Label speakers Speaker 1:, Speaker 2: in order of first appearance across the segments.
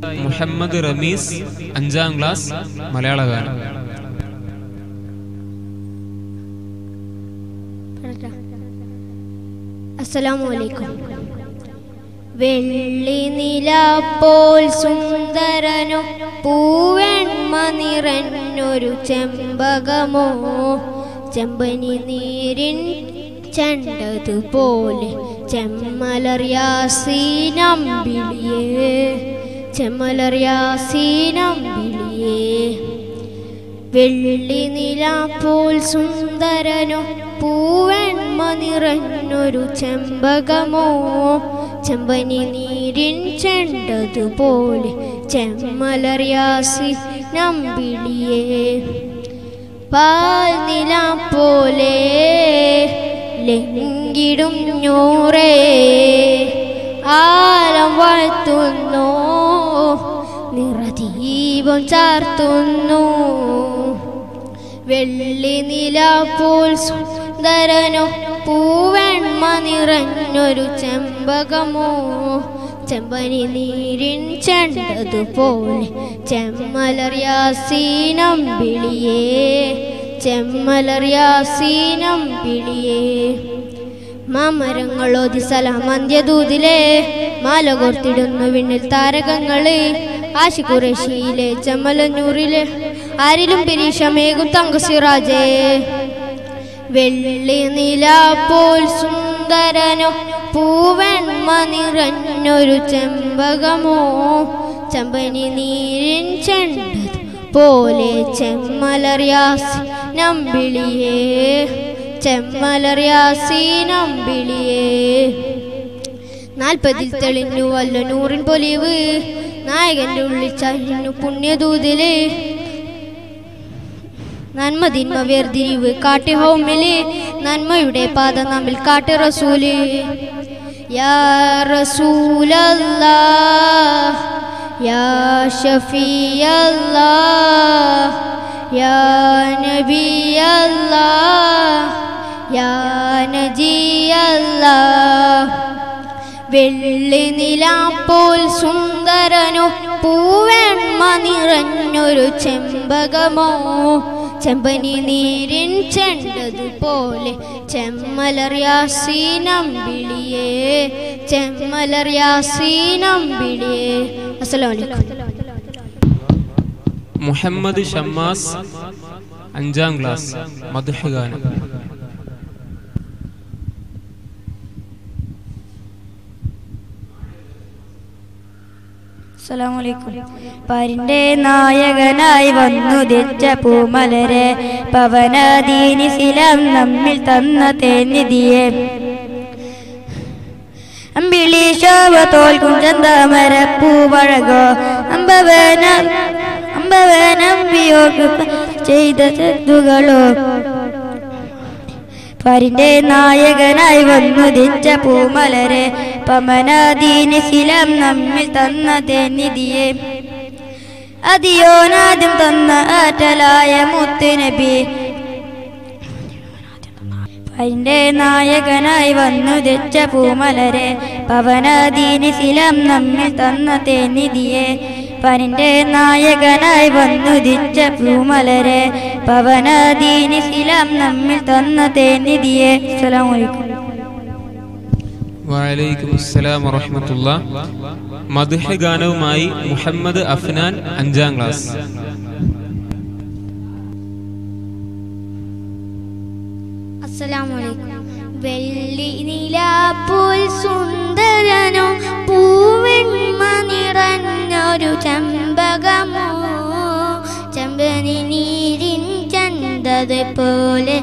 Speaker 1: മുഹമ്മദ് റമീസ് അഞ്ചാം ക്ലാസ് മലയാള ഗാനം
Speaker 2: അസ്സലാമു അലൈക്കും വെള്ളി നിലാപ്പോൾ സുന്ദരനോ പൂവെൺമ നിറഞ്ഞൊരു ചെമ്പകമോ ചെമ്പനി നീരിൻ ചെണ്ടതുപോലെ ചെമ്മലറിയാസീനമ്പിളിയേ ചെമ്മലറിയാസീനമ്പിളിയേ വെള്ളി നിലാപ്പോൾ സുന്ദരനോ പൂവെൺമ നിറഞ്ഞൊരു ചെമ്പകമോ ചെമ്പനി നീരിൻ ചെണ്ടതുപോലെ ചെമ്മലറിയാസി നമ്പിളിയേ പാൽ നില പോലെ ലംഘിടും ഞൂറേ ആലം വാഴ്ത്തുന്നു നിറദീപം ചാർത്തുന്നു വെള്ളി നില പോൽ സുന്ദരനോ പൂവെൺമ നിറഞ്ഞൊരു ചെമ്പകമോ ചെമ്പനി നീരിൻ ചെണ്ടതുപോലെ ചെമ്മലറിയാസീനം വിളിയേ ചെമ്മലറിയാസീനം വിളിയേ മാമരങ്ങളോതി സലാമന്ത്യദൂതിലെ മാല കോർത്തിടുന്നു വിണ്ണിൽ താരകങ്ങള് ആശിഖുറേഷിയിലെ ചെമ്മലന്നൂരിലെ ആരിലും പിരീഷമേകും തങ്കസിറാജേ വെള്ളി നില പോൽ സുന്ദരനോ പൂവെൺമ നിറഞ്ഞൊരു ചെമ്പകമോ ചെമ്പനി നീരിൻ ചെണ്ടത് പോലെ ചെമ്മലറിയാസി നമ്പിളിയേ ചെമ്മലറിയാസി നമ്പിളിയേ നാൽപ്പതിൽ തെളിഞ്ഞു വല്ല നൂറിൻ പൊലിവ് നായകന്റെ ഉള്ളിൽ ചരിഞ്ഞു പുണ്യദൂതില് നന്മ തിന്മ വേർതിരിവ് കാട്ടി ഹോമില് നന്മയുടെ പാത നമ്മിൽ കാട്ടി റസൂല് യാ റസൂലല്ലാ യാ ഷഫിയല്ലാ യാ നബിയല്ലാ യാ നജിയല്ലാ വെള്ളി നിലാപ്പോൾ സുന്ദരനോ പൂവെൺമ നിറഞ്ഞൊരു ചെമ്പകമോ ചെമ്പനി നീരിൻ ചെണ്ടതുപോലെ ചെമ്മലറിയാസീനം വിളിയേ ചെമ്മലറിയാസീനം വിളിയേ അസ്സലാമലൈക്കും
Speaker 1: മുഹമ്മദ് ഷമ്മാസ് അഞ്ചാം ക്ലാസ് മധുഹ ഗാനം
Speaker 3: അസ്സലാമലൈക്കും പാരിന്റെ നായകനായി വന്നു തെച്ച പൂമലരെ പവനദീനി ശിലം നമ്മിൽ തന്ന തേനിധിയെ അമ്പിളി ശോഭ തോൽക്കും ചന്താമര പൂവഴകോ അമ്പവന അമ്പവനമ്പിയോക്ക് ചെയ്ത തെത്തുകളോ പരിന്റെ നായകനായി വന്നു ദിച്ച പൂമലരെ പമനാദീനി ശിലം നമ്മിൽ തന്ന തേനിധിയെ അതിയോനാദ്യം തന്ന ആറ്റലായ മുത്തുനബി പരിന്റെ നായകനായി വന്നു തെച്ച പൂമലരെ പവനദീനി ശിലം നമ്മിൽ തന്ന തേനിധിയെ പരിന്റെ നായകനായി വന്നു ദിച്ച പൂമലരെ പവനദീനി ശിലം നമ്മിൽ തന്ന തേനിധിയെ അസ്സലാമലൈക്കും
Speaker 1: വലൈക്കും അസ്സലാം വറഹമത്തുള്ള മധുഹ ഗാനവുമായി മുഹമ്മദ് അഫ്നാൻ അഞ്ചാം ക്ലാസ്
Speaker 2: അസ്സലാമലൈക്കും വെള്ളി നിലാപ്പോൾ സുന്ദരനോ പൂവെൺമ നിറഞ്ഞൊരു ചെമ്പകമോ ചെമ്പനി നീരിൻ ചന്തത് പോലെ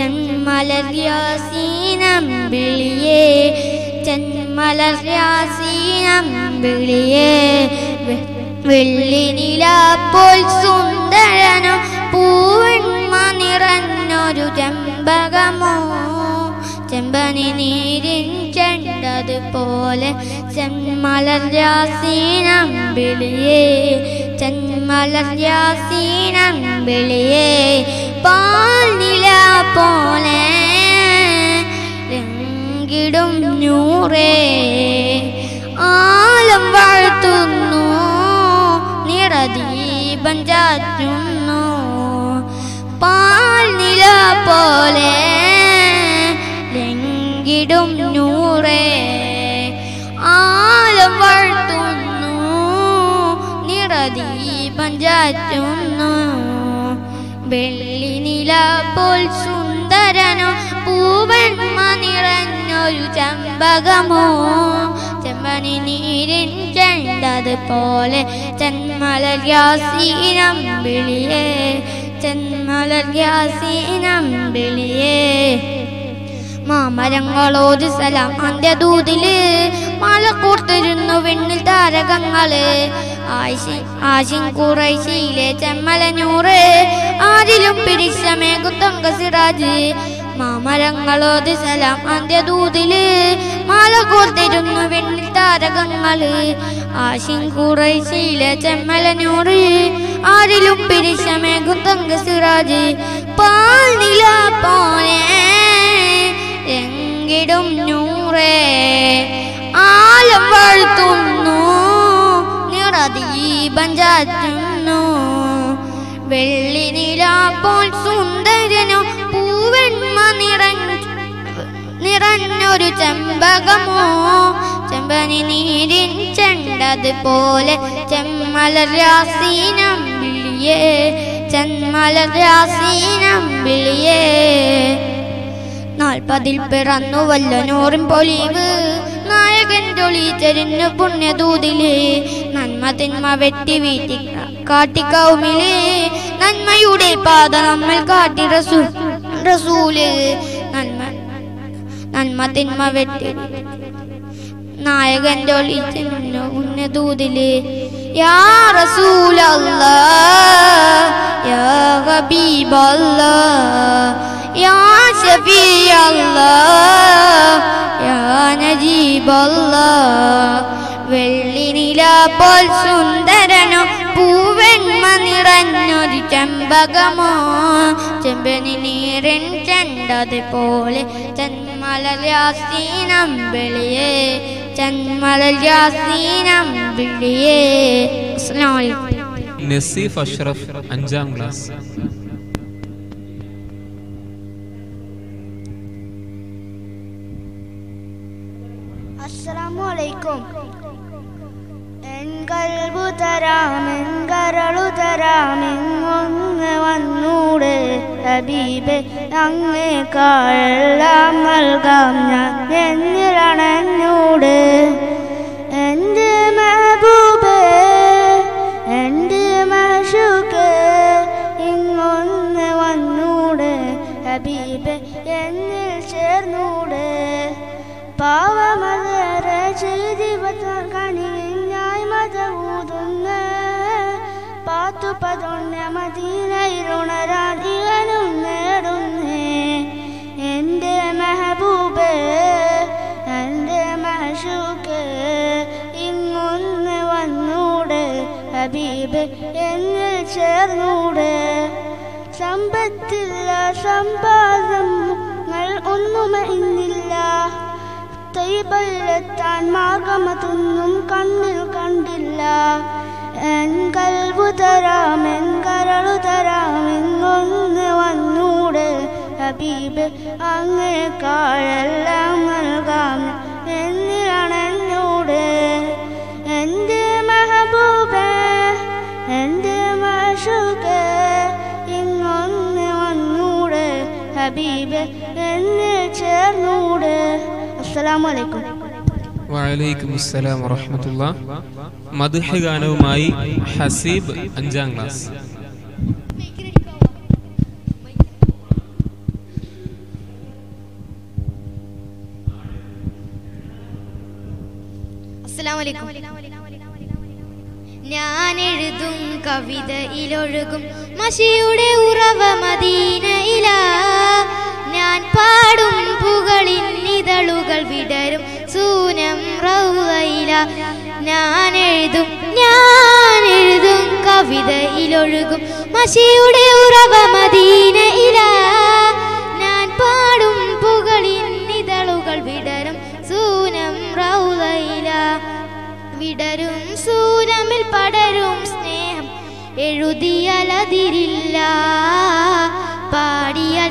Speaker 2: ചെന്മലര്യാസീനമ്പിളിയേ ചെന്മലര്യാസീനമ്പിളിയേ വെള്ളി നിലാപ്പോൾ സുന്ദരനോ പൂവെൺമ നിറഞ്ഞൊരു ചെമ്പകമോ ചെമ്പനി നീരിൻ ചെണ്ടതുപോലെ ചെന്മലര്യാസീനമ്പിളിയേ ചെന്മലര്യാസീനമ്പിളിയേ പാൽ നില പോലെ രംഗിടും നൂറേ ആലം വാഴ്ത്തുന്നു ചാറ്റുന്നു പാൽനില പോലെ ലംഘിടും നൂറേ ആലം വാഴ്ത്തുന്നു നിറദീപം ചാറ്റുന്നു വെള്ളി നില പോൽ സുന്ദരനോ പൂവന്മ നിറഞ്ഞൊരു ചമ്പകമോ ചെമ്പനി നീരിൻ ചെണ്ടത് പോലെ ചെന്മലർ യാസീനം വിളിയേ ചെന്മലർ യാസീനം വിളിയേ മാമരങ്ങളോട് സലാം അന്ത്യദൂതില് മല കൂർത്തിരുന്നു വെണ്ണിൽ താരകങ്ങള് ആശി ആശിൻ കുറൈശിയിലെ ചെമ്മലഞ്ഞൂറ് ആരിലും പിരിശമേകും തൊങ്ക സിറാജ് മാമരങ്ങളോട് സലാം അന്ത്യദൂതില് മാല കോർത്തിരുന്നു വെണ്ണിൽ താരകങ്ങള് ആശിൻ കുറൈശിയിലെ ചെമ്മലഞ്ഞൂറ് ആരിലും പിരിശമേകും തൊങ്ക സിറാജ് പാൽ നില പോലെ എങ്കിടും നൂറേ ആലം വാഴ്ത്തുന്നു നിറദീപം ചാറ്റുന്നു വെള്ളി നിലാപ്പോൾ സുന്ദരനോ പൂവന്മ നിറഞ്ഞ നിറഞ്ഞൊരു ചെമ്പകമോ ചെമ്പനി നീരിൻ ചെണ്ടത് പോലെ ചെമ്മലർ രാസീനം വിളിയേ ചെമ്മലർ രാസീനം വിളിയേ നാൽപ്പതിൽ പിറന്നു വല്ല നൂറും പൊലിവ് നായകൻ ചൊളിച്ചെരിഞ്ഞു പുണ്യദൂതില് നന്മ തിന്മ വെട്ടി വീട്ടി കാട്ടിക്കൗമില് നന്മയുടെ പാത നമ്മൾ കാട്ടി റസൂ റസൂല് നന്മ നന്മ തിന്മ വെട്ടി നായകൻ ചൊളിച്ചെരിഞ്ഞു പുണ്യദൂതില് യാ റസൂലല്ലാ യാ ഹബീബല്ലാ യാ ഷഫീഅല്ലാ യാ നജീബല്ലാ വെള്ളി നില പോൽ സുന്ദരനോ പൂവെണ്മ നിറഞ്ഞൊരു ചെമ്പകമോ ചെമ്പനി നീരൻ ചെണ്ടത് പോലെ ചെന്മലർ യാസീനം വിളിയേ ചെന്മലർ യാസീനം വിളിയേ അസ്സലാമു അലൈക്കും
Speaker 1: നസീഫ് അഷ്റഫ് അഞ്ചാം ക്ലാസ്
Speaker 4: അസ്സലാമു അലൈക്കും എൻ കൽബു തരാം എൻ കരളു തരാം എങ്ങൊന്ന് വന്നൂടെ ഹബീബെ അങ്ങേക്കാളെല്ലാം നൽകാം ഞാൻ എന്നിലണഞ്ഞൂടെ എൻ്റെ മെഹബൂബേ എൻ്റെ മഷുക്ക് ഇങ്ങൊന്ന് വന്നൂടെ ഹബീബെ എന്നിൽ ചേർന്നൂടെ പാവമതേറെ ചെയ്തിവത്താൽ കണിയായി മതകൂതുന്ന പാത്തു പതൊണ്ണ മദീനയിലുണരാധികനും നേടുന്നേ എൻ്റെ മെഹബൂബേ എൻ്റെ മഷൂക്ക് ഇങ്ങൊന്ന് വന്നൂടെ ഹബീബ് എന്നിൽ ചേർന്നൂടെ സമ്പത്തില്ല സമ്പാദങ്ങൾ ഒന്നും ഇന്നില്ല തൈബയിലെത്താൻ മാർഗമതൊന്നും കണ്ണിൽ കണ്ടില്ല എൻ കൽവു തരാം എൻ കരളു തരാം ഇങ്ങൊന്ന് വന്നൂടെ ഹബീബ് അങ്ങേക്കാളെല്ലാം നൽകാം എന്നിലാണെന്നൂടെ എൻ്റെ മെഹബൂബേ എൻ്റെ മഷുക്ക് ഇങ്ങൊന്ന് വന്നൂടെ ഹബീബ് എന്നിൽ ചേർന്നൂടെ അസ്സലാമു അലൈക്കും
Speaker 1: വഅലൈക്കും അസ്സലാം വറഹ്മത്തുള്ള മദ്ഹ് ഗാനവുമായി ഹസീബ് അഞ്ചാം ക്ലാസ്
Speaker 2: അസ്സലാമലൈക്കും ഞാൻ എഴുതും കവിതയിലൊഴുകും മഷിയുടെ ഉറവ മദീനയില ഞാൻ പാടും പുകളിൻ ഇതളുകൾ വിടരും സൂനം റൗവയില ഞാൻ എഴുതും ഞാൻ എഴുതും കവിതയിലൊഴുകും മഷിയുടെ ഉറവ മദീനയില ഞാൻ പാടും പുകളിൻ ഇതളുകൾ വിടരും സൂനം റൗവയില വിടരും സൂരമിൽ പടരും സ്നേഹം എഴുതിയ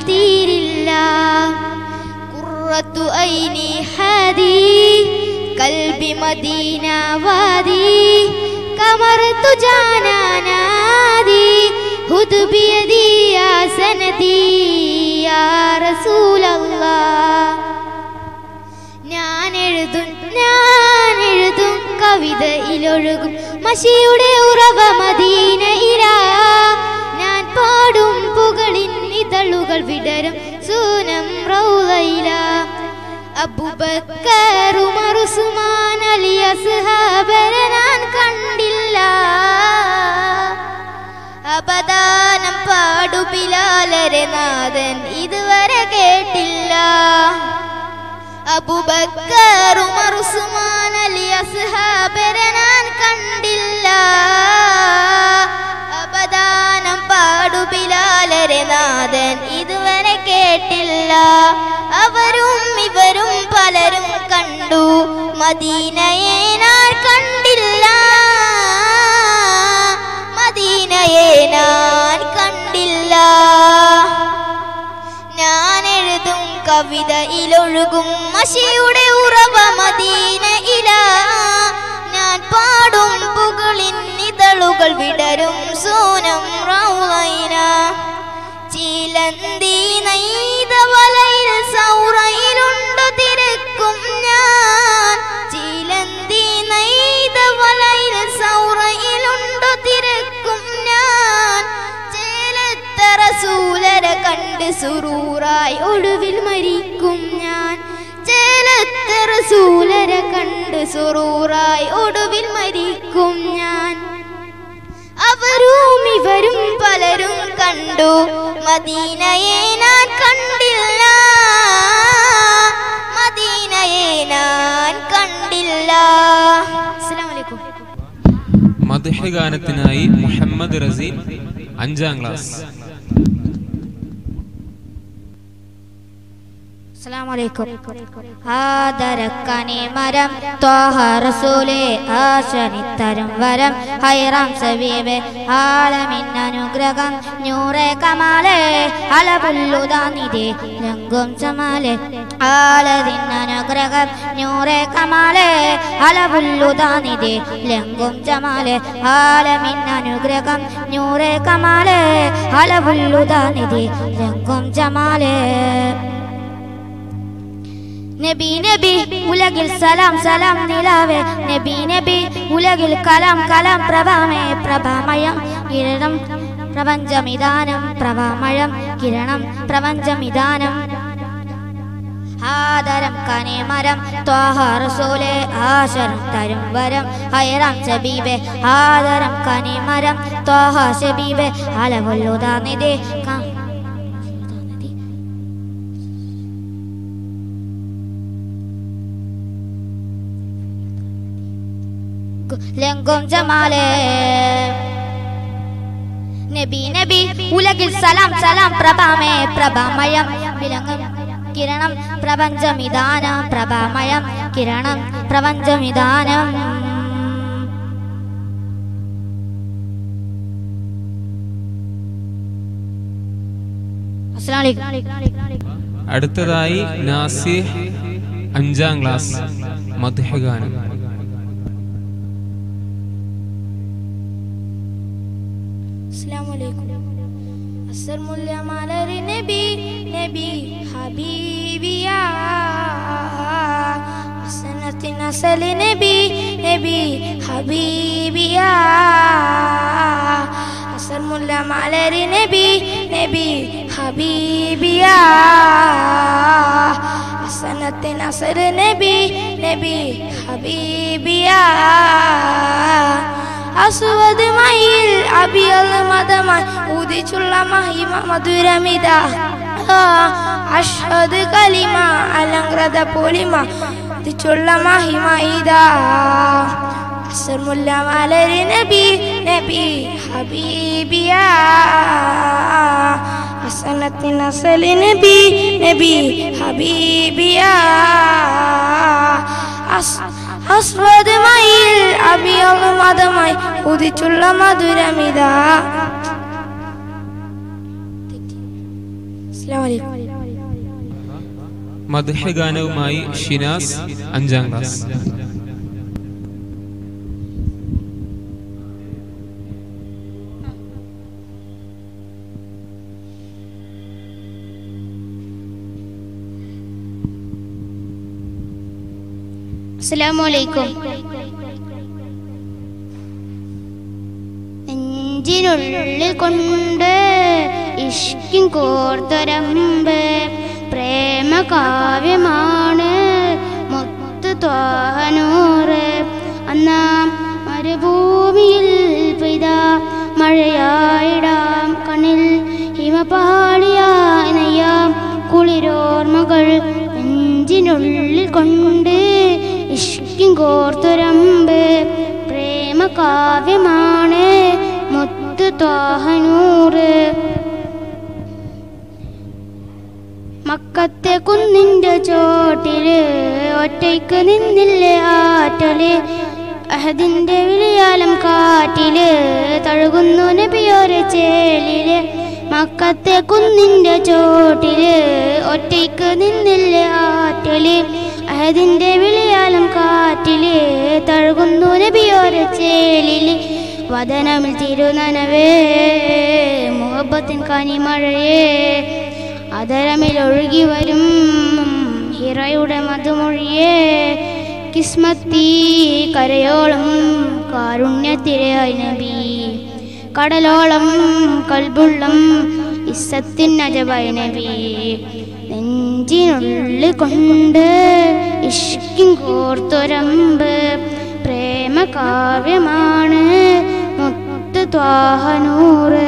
Speaker 2: തീരില്ല കുറത്തു ഐനി ഹദി കൽബി മദീന വാദി കമറത്തു ജാനാനാദി ഹുദ് ബിയദി യാ സനദി യാ റസൂലല്ലാഹ് ഞാൻ എഴുതും ഞാൻ എഴുതും കവിതയിലൊഴുകും മഷിയുടെ ഉറവ മദീനയിലാ ഞാൻ പാടും പുകളിൻ ഇതളുകൾ വിടരും സൂനം റൗലയില അബുബക്കർ ഉമർ ഉസ്മാൻ അലി അസ്ഹാബരെ ഞാൻ കണ്ടില്ല അപദാനം പാടു ബിലാലരെ നാഥൻ ഇതുവരെ കേട്ടില്ല അബുബക്കർ ഉമർ ഉസ്മാൻ അലി അസ്ഹാബരെ ഞാൻ കണ്ടില്ല അപദാനം പാടു ബിലാലരെ നാഥൻ ഇതുവരെ കേട്ടില്ല അവരും ഇവരും പലരും കണ്ടു മദീനയെ ഞാൻ കണ്ടില്ല മദീനയെ ഞാൻ കണ്ടില്ല ഞാൻ എഴുതും കവിതയിലൊഴുകും മഷിയുടെ ഉറവ മദീനയില ഞാൻ പാടും പുകളിൻ ഇതളുകൾ വിടരും സോനം റൗലൈന ചിലന്തി നെയ്ത വലയിൽ സൗറയിലുണ്ട് തിരക്കും ഞാൻ ചിലന്തി നെയ്ത വലയിൽ സൗറയിലുണ്ട് തിരക്കും ഞാൻ ചേലത്ത റസൂലരെ കണ്ട് സുറൂറായി ഒടുവിൽ മരിക്കും ഞാൻ ചേലത്ത റസൂലരെ കണ്ട് സുറൂറായി ഒടുവിൽ മരിക്കും ഞാൻ അവരും ഇവരും പലരും കണ്ടു മദീനയെ ഞാൻ കണ്ടില്ല മദീനയെ ഞാൻ കണ്ടില്ല അസ്സലാമു അലൈക്കും
Speaker 1: മദ്ഹ് ഗാനത്തിനായി മുഹമ്മദ് റസീൻ അഞ്ചാം ക്ലാസ്
Speaker 3: അസ്സലാമലൈക്കും ആദരക്കനെ മരം ത്വാഹ റസൂലേ ആശനിത്തരം വരം ഹൈറാം സബീബെ ആലമിൻ അനുഗ്രഹം നൂറെ കമാലേ അലപുല്ലുതാനിധി രംഗും ചമാലെ ആലതിൻ അനുഗ്രഹം നൂറെ കമാലേ അലപുല്ലുതാനിധി ലംഗും ചമാലെ ആലമിൻ അനുഗ്രഹം നൂറെ കമാലേ അലപുല്ലുതാനിധി രംഗും ചമാലേ നബി നബി ഉലകിൽ സലാം സലാം നിലാവേ നബി നബി ഉലകിൽ കലാം കലാം പ്രഭാമേ പ്രഭാമയം കിരണം പ്രപഞ്ചമിതാനം പ്രഭാമയം കിരണം പ്രപഞ്ചമിതാനം ആദരം കനിമരം ത്വാഹ റസൂലേ ആശരം തരും വരം ഹൈറാം സബീബെ ആദരം കനിമരം ത്വാഹ സബീബെ അലവുല്ലുദാ നിധി ക- ലങ്കും ജമാലേ നബി നബി ഉലകിൽ സലാം സലാം പ്രഭാമേ പ്രഭാമയം വിലങ്ങും കിരണം പ്രപഞ്ചമിതാനം പ്രഭാമയം കിരണം പ്രപഞ്ചമിതാനം അസ്സലാമു അലൈക്കും
Speaker 1: അടുത്തതായി നാസിഹ് അഞ്ചാം ക്ലാസ് മദ്ഹ് ഗാനം
Speaker 4: അസ്സലാമലൈക്കും അസ്സർമുല്ല മലരി നബി നബി ഹബീബിയ ഹസനത്തിൻ അസലി നബി നബി ഹബീബിയ അസ്സർമുല്ല മലരി നബി നബി ഹബീബിയ ഹസനത്തിൻ അസൽ നബി നബി ഹബീബിയ അസുവത് മയിൽ അബിയൽ മതമായി ഉദിച്ചുള്ള മഹിമ മധുരമിത അഷ്ഹദ് കലിമ അലങ്കൃത പൊലിമ ഉദിച്ചുള്ള മഹിമ ഇതാ അസർമുല്ല മലരി നബി നബി ഹബീബിയ ഹസനത്തിൻ അസലി നബി നബി ഹബീബിയ അസ് അസ്വദ് മയിൽ അഭിയോഗ മതമായി ഉദിച്ചുള്ള മധുരമിതാ അസ്സലാമു അലൈക്കും
Speaker 1: മദ്ഹ് ഗാനവുമായി ഷിനാസ് അഞ്ചാം ക്ലാസ്
Speaker 3: അസ്സലാമു അലൈക്കും നെഞ്ചിനുള്ളിൽ കൊണ്ട് ഇഷ്കിൻ കോർത്തൊരമ്പ് പ്രേമ കാവ്യമാണ് മുത്ത് ത്വാഹനൂറ് അന്നാം മരുഭൂമിയിൽ പെയ്ത മഴയായിടാം കണ്ണിൽ ഹിമപാളിയായി നെയ്യാം കുളിരോർമ്മകൾ നെഞ്ചിനുള്ളിൽ കൊണ്ട് ഇഷ്കിൻ കോർത്തൊരമ്പ് പ്രേമ കാവ്യമാണ് മുത്ത് ത്വാഹനൂറ് മക്കത്തെ കുന്നിന്റെ ചോട്ടില് ഒറ്റയ്ക്ക് നിന്നില്ലേ ആറ്റല് അഹദിന്റെ വിളിയാലം കാറ്റില് തഴുകുന്നു നബിയോരെ ചേലില് മക്കത്തെ കുന്നിന്റെ ചോട്ടില് ഒറ്റയ്ക്ക് നിന്നില്ലേ ആറ്റല് അഹദിന്റെ വിളിയാലം കാറ്റില് തഴുകുന്നു നബിയോരെ ചേലില് വദനമിൽ തിരുനനവേ മുഹബത്തിൻ കനിമഴയേ അതരമിൽ ഒഴുകി വരും ഹിറയുടെ മധുമൊഴിയേ കിസ്മത്തി കരയോളം കാരുണ്യത്തിരയായി നബി കടലോളം കൽബുള്ളം ഇസ്സത്തിൻ അജബായി നബി നെഞ്ചിനുള്ളിൽ കൊണ്ട് ഇഷ്കിൻ കോർത്തൊരമ്പ് പ്രേമ കാവ്യമാണ് മുത്ത് ത്വാഹനൂറ്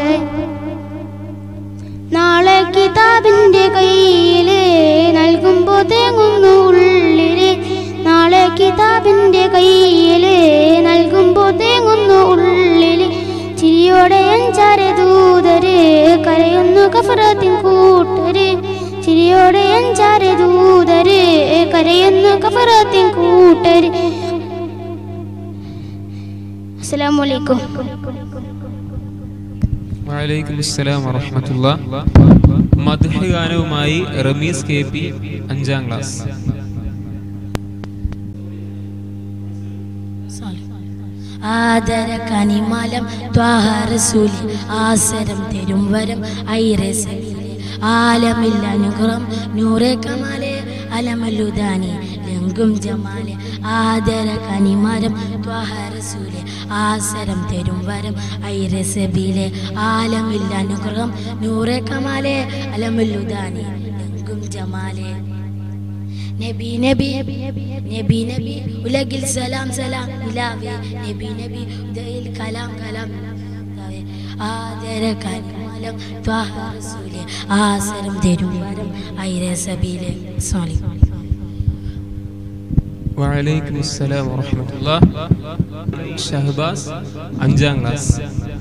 Speaker 3: നാളെ കിതാബിന്റെ കയ്യില് നൽകുമ്പോ തേങ്ങുന്നു ഉള്ളില് നാളെ കിതാബിന്റെ കയ്യില് നൽകുമ്പോ തേങ്ങുന്നു ഉള്ളില് ചിരിയോടെ അഞ്ചാറ് ദൂതര് കരയുന്നു കഫറത്തിൻ കൂട്ടര് ചിരിയോടെ അഞ്ചാറ് ദൂതര് കരയുന്നു കഫറത്തിൻ കൂട്ടര് അസ്സലാമു അലൈക്കും
Speaker 1: വലൈക്കും അസ്സലാം വറഹമത്തുള്ള മദ്ഹ് ഗാനവുമായി റമീസ് കെ പി അഞ്ചാം ക്ലാസ്
Speaker 5: ആദര കനിമലം ത്വാഹറസൂലി ആസരം തരും വരം ഐരസവിലെ ആലമിൽ അനുഗ്രഹം നൂറെ കമാലെ അലമല്ലുദാനി ലങ്കും ജമാലെ ആദര കനിമരം ത്വാഹറസൂലെ ആസരം തരും വരം ഐരസബിലെ ആലമിൽ അനുഗ്രഹം നൂറെ കമാലെ അലമല്ലുദാനി ലങ്കും ജമാലെ നബി നബി നബി നബി ഉലകിൽ സലാം സലാം നിലാവേ നബി നബി ഉദയിൽ കലാം കലാം നിലാവേ. ആദര കനിമലം ത്വാഹ റസൂലേ ആസരം തരും വരം ഐര സബീലെ സോളി
Speaker 1: വലൈക്കും അസ്സലാം വറഹമത്തുള്ള ഷഹബാസ് അഞ്ചാം ക്ലാസ്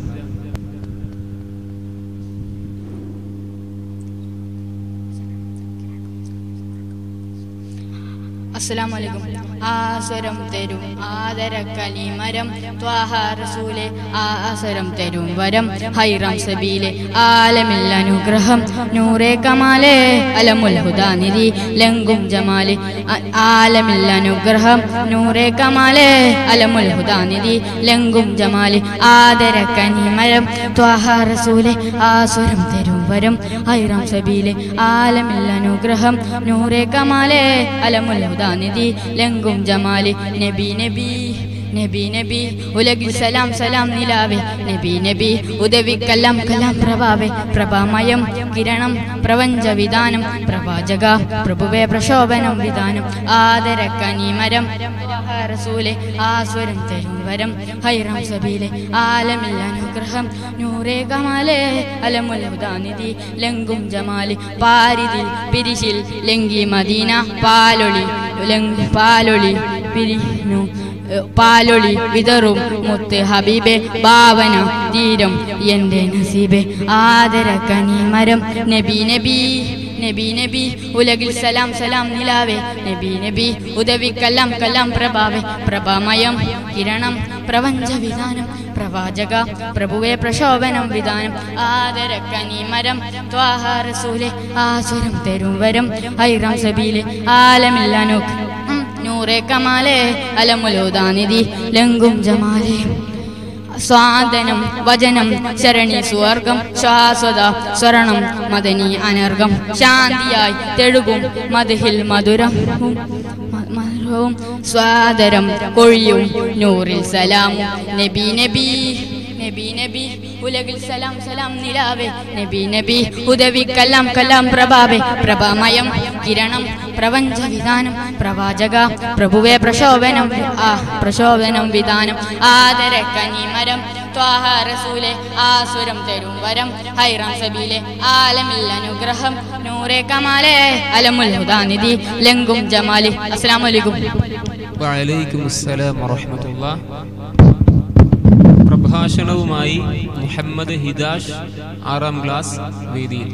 Speaker 6: അസ്സലാമു അലൈക്കും ആസരം തരും ആദര കലിമരം ത്വാഹ റസൂലെ ആസരം തരും വരം ഹൈറാം സബീലെ ആലമിൽ അനുഗ്രഹം നൂറെ കമാലെ അലമുൽ ഹുദാനിധി ലങ്കും ജമാലെ ആ- ആലമിൽ അനുഗ്രഹം നൂറെ കമാലെ അലമുൽ ഹുദാനിധി ലങ്കും ജമാലെ ആദര കനിമരം ത്വാഹ റസൂലെ ആസുരം തരും വരം ഹൈറാം സബീലെ ആലമിൽ അനുഗ്രഹം നൂറെ കമാലെ അലമുൽ ഹുദാനിധി ലങ്കും ജമാലെ നബി നബി നബി നബി ഉലകിൽ സലാം സലാം നിലാവേ നബി നബി ഉദവി കലാം കലാം പ്രഭാവേ പ്രഭാമയം കിരണം പ്രപഞ്ച വിധാനം പ്രവാചക പ്രഭുവേ പ്രശോഭനം വിധാനം ആദര കനിമരം റസൂലെ ആസ്വരം തരും വരം ഹൈറാം സബീലെ ആലമിൽ അനുഗ്രഹം നൂറേ കമാലേ അലമുൽ ഹുദാനിധി ലങ്കും ജമാലി പാരിതിൽ പിരിശിൽ ലങ്കി മദീന പാലൊളി ലങ്ക് പാലൊളി പിരിനു പാലൊളി വിതറും മുത്ത് ഹബീബെ ഭാവന തീരം എന്റെ നസീബെ ആദര കനിമരം നബി നബി നബി നബി ഉലകിൽ സലാം സലാം നിലാവേ നബി നബി ഉദവി കലാം കലാം പ്രഭാവേ പ്രഭാമയം കിരണം പ്രപഞ്ച വിധാനം പ്രവാചക പ്രഭുവെ പ്രശോഭനം വിധാനം ആദരക്കനി മരം ത്വാഹ റസൂലെ ആസുരം തരും വരം ഹൈറാം സബീലെ ആലമില്ലാനോക്ക് നൂറെ കമാലേ അലമുലോദാനിധി ലംഘും ജമാലേ സ്വാദനം വചനം ശരണി സുവർഗം ശ്വാസത സ്വരണം മദനി അനർഗം ശാന്തിയായി തെഴുകും മധുഹിൽ മധുരം മധുരവും സ്വാദരം കൊഴിയും നൂറിൽ സലാമും നബി നബി നബി നബി ഉലകിൽ സലാം സലാം നിലാവേ നബി നബി ഉദവി കലാം കലാം പ്രഭാവേ പ്രഭാമയം കിരണം പ്രപഞ്ച വിധാനം പ്രവാചക പ്രഭുവേ പ്രശോഭനം ആ പ്രശോഭനം വിധാനം ആദര കനിമരം ത്വാഹ റസൂലെ ആസുരം തരും വരം ഹൈറാം സബീലെ ആലമിൽ അനുഗ്രഹം നൂറെ കമാലേ അലമുൽ ഹുദാനിധി ലംഘും ജമാലി അസ്സലാമു അലൈക്കും
Speaker 1: വഅലൈക്കും അസ്സലാം വറഹ്മത്തുള്ളാ പ്രഭാഷണവുമായി മുഹമ്മദ് ഹിദാഷ് ആറാം ക്ലാസ് വേദിയിൽ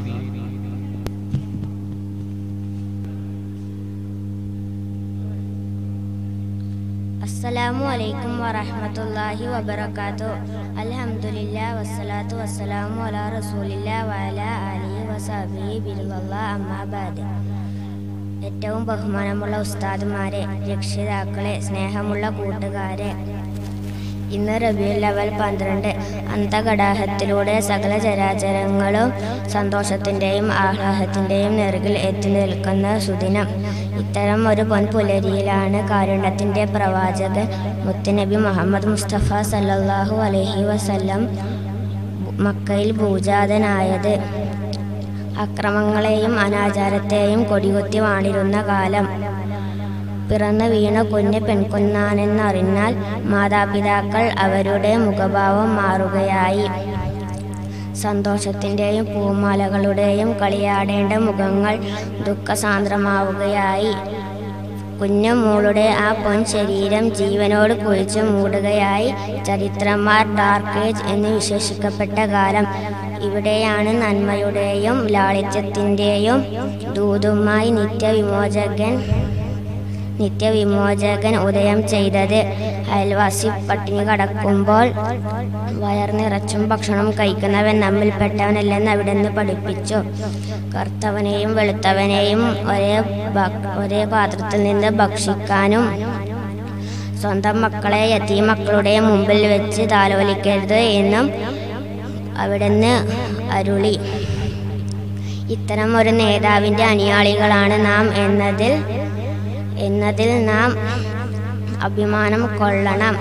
Speaker 3: അസ്സലാമു അലൈക്കും വറഹ്മത്തുള്ളാഹി വബറകാത്തു അൽഹംദുലില്ലാ വസ്സലാത്തു വസ്സലാമു അലാ റസൂലില്ലാ വഅലാ ആലിഹി വസഹബിഹി ബില്ലല്ലാഹ് അമ്മാ ബഅദ് ഏറ്റവും ബഹുമാനമുള്ള ഉസ്താദുമാരെ രക്ഷിതാക്കളെ സ്നേഹമുള്ള കൂട്ടുകാരെ ഇന്ന് റബിയുൽ അവൽ പന്ത്രണ്ട് അന്തകടാഹത്തിലൂടെ സകല ചരാചരങ്ങളും സന്തോഷത്തിൻ്റെയും ആഹ്ലാദത്തിൻ്റെയും നെറുകിൽ എത്തി നിൽക്കുന്ന സുദിനം ഇത്തരം ഒരു പൊൻപുലരിയിലാണ് കാരുണ്യത്തിൻ്റെ പ്രവാചകൻ മുത്തുനബി മുഹമ്മദ് മുസ്തഫ സല്ലല്ലാഹു അലൈഹി വസല്ലം മക്കയിൽ ഭൂജാതനായത് അക്രമങ്ങളെയും അനാചാരത്തെയും കൊടികുത്തി വാണിരുന്ന കാലം പിറന്നു വീണ കുഞ്ഞ് പെൺകുന്നാനെന്നറിഞ്ഞാൽ മാതാപിതാക്കൾ അവരുടെ മുഖഭാവം മാറുകയായി സന്തോഷത്തിൻ്റെയും പൂമാലകളുടെയും കളിയാടേണ്ട മുഖങ്ങൾ ദുഃഖസാന്ദ്രമാവുകയായി കുഞ്ഞു മോളുടെ ആ പൊൻ ശരീരം ജീവനോട് കുഴിച്ചു മൂടുകയായി ചരിത്രന്മാർ ഡാർക്ക് ഏജ് എന്ന് വിശേഷിക്കപ്പെട്ട കാലം ഇവിടെയാണ് നന്മയുടെയും ലാളിത്യത്തിൻ്റെയും ദൂതുമായി നിത്യവിമോചകൻ നിത്യവിമോചകൻ ഉദയം ചെയ്തത് അയൽവാസി പട്ടിണി കടക്കുമ്പോൾ വയർ നിറച്ചും ഭക്ഷണം കഴിക്കുന്നവൻ നമ്മിൽപ്പെട്ടവനല്ലെന്ന് അവിടെ നിന്ന് പഠിപ്പിച്ചു കറുത്തവനെയും വെളുത്തവനെയും ഒരേ ഭ- ഒരേ പാത്രത്തിൽ നിന്ന് ഭക്ഷിക്കാനും സ്വന്തം മക്കളെ യത്തീ മക്കളുടെ മുമ്പിൽ വെച്ച് താലോലിക്കരുത് എന്നും അവിടുന്ന് അരുളി ഇത്തരം ഒരു നേതാവിൻ്റെ അനുയാളികളാണ് നാം എന്നതിൽ എന്നതിൽ നാം അഭിമാനം കൊള്ളണം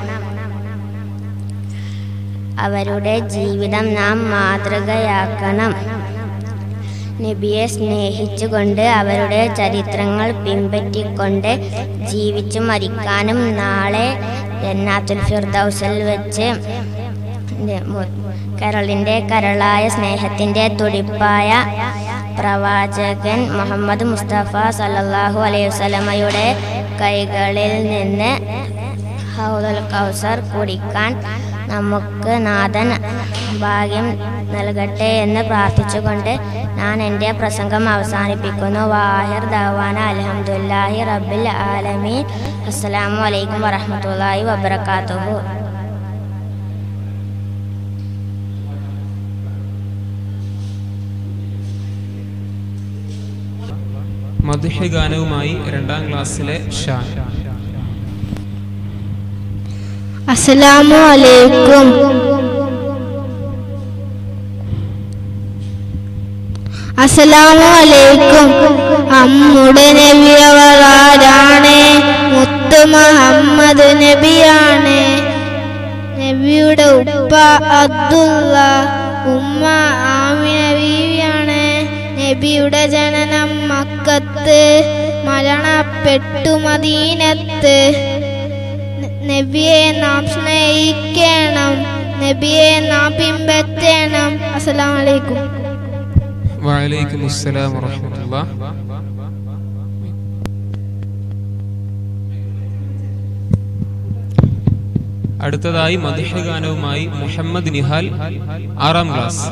Speaker 3: അവരുടെ ജീവിതം നാം മാതൃകയാക്കണം നബിയെ സ്നേഹിച്ചുകൊണ്ട് അവരുടെ ചരിത്രങ്ങൾ പിൻപറ്റിക്കൊണ്ട് ജീവിച്ചു മരിക്കാനും നാളെ ജന്നാത്തുൽ ഫിർദൗസിൽ വെച്ച് കരളിൻ്റെ കരളായ സ്നേഹത്തിൻ്റെ തുടിപ്പായ പ്രവാചകൻ മുഹമ്മദ് മുസ്തഫ സല്ലല്ലാഹു അലൈഹി വസല്ലമയുടെ കൈകളിൽ നിന്ന് ഹൗദുൽ കൗസർ കുടിക്കാൻ നമുക്ക് നാഥൻ ഭാഗ്യം നൽകട്ടെ എന്ന് പ്രാർത്ഥിച്ചുകൊണ്ട് ഞാൻ എൻ്റെ പ്രസംഗം അവസാനിപ്പിക്കുന്നു വാഹിർ ദവാന അലഹമുല്ലാഹി റബ്ബിൽ ആലമീൻ അസ്സലാമു അലൈക്കും വറഹ്മത്തുള്ളാഹി വബറകാതുഹു
Speaker 1: മധുഹ ഗാനവുമായി രണ്ടാം ക്ലാസ്സിലെ ഷാൻ
Speaker 2: അസ്സലാമു അലൈക്കും അസ്സലാമു അലൈക്കും നമ്മുടെ നബി അവർ ആരാണ് മുത്ത് മുഹമ്മദ് നബിയാണ് നബിയുടെ ഉപ്പ അബ്ദുള്ള ഉമ്മ ആമിന ബീവിയാണ് നബിയുടെ ജനനം മക്കത്ത് മരണപ്പെട്ടു മദീനത്ത് ന- നബിയെ നാം സ്നേഹിക്കണം നബിയെ നാം പിൻപറ്റണം അസ്സലാമു അലൈക്കും
Speaker 1: വഅലൈക്കും അസ്സലാം വറഹ്മത്തുള്ളാ അടുത്തതായി മധുഹ ഗാനവുമായി മുഹമ്മദ് നിഹാൽ ആറാം ക്ലാസ്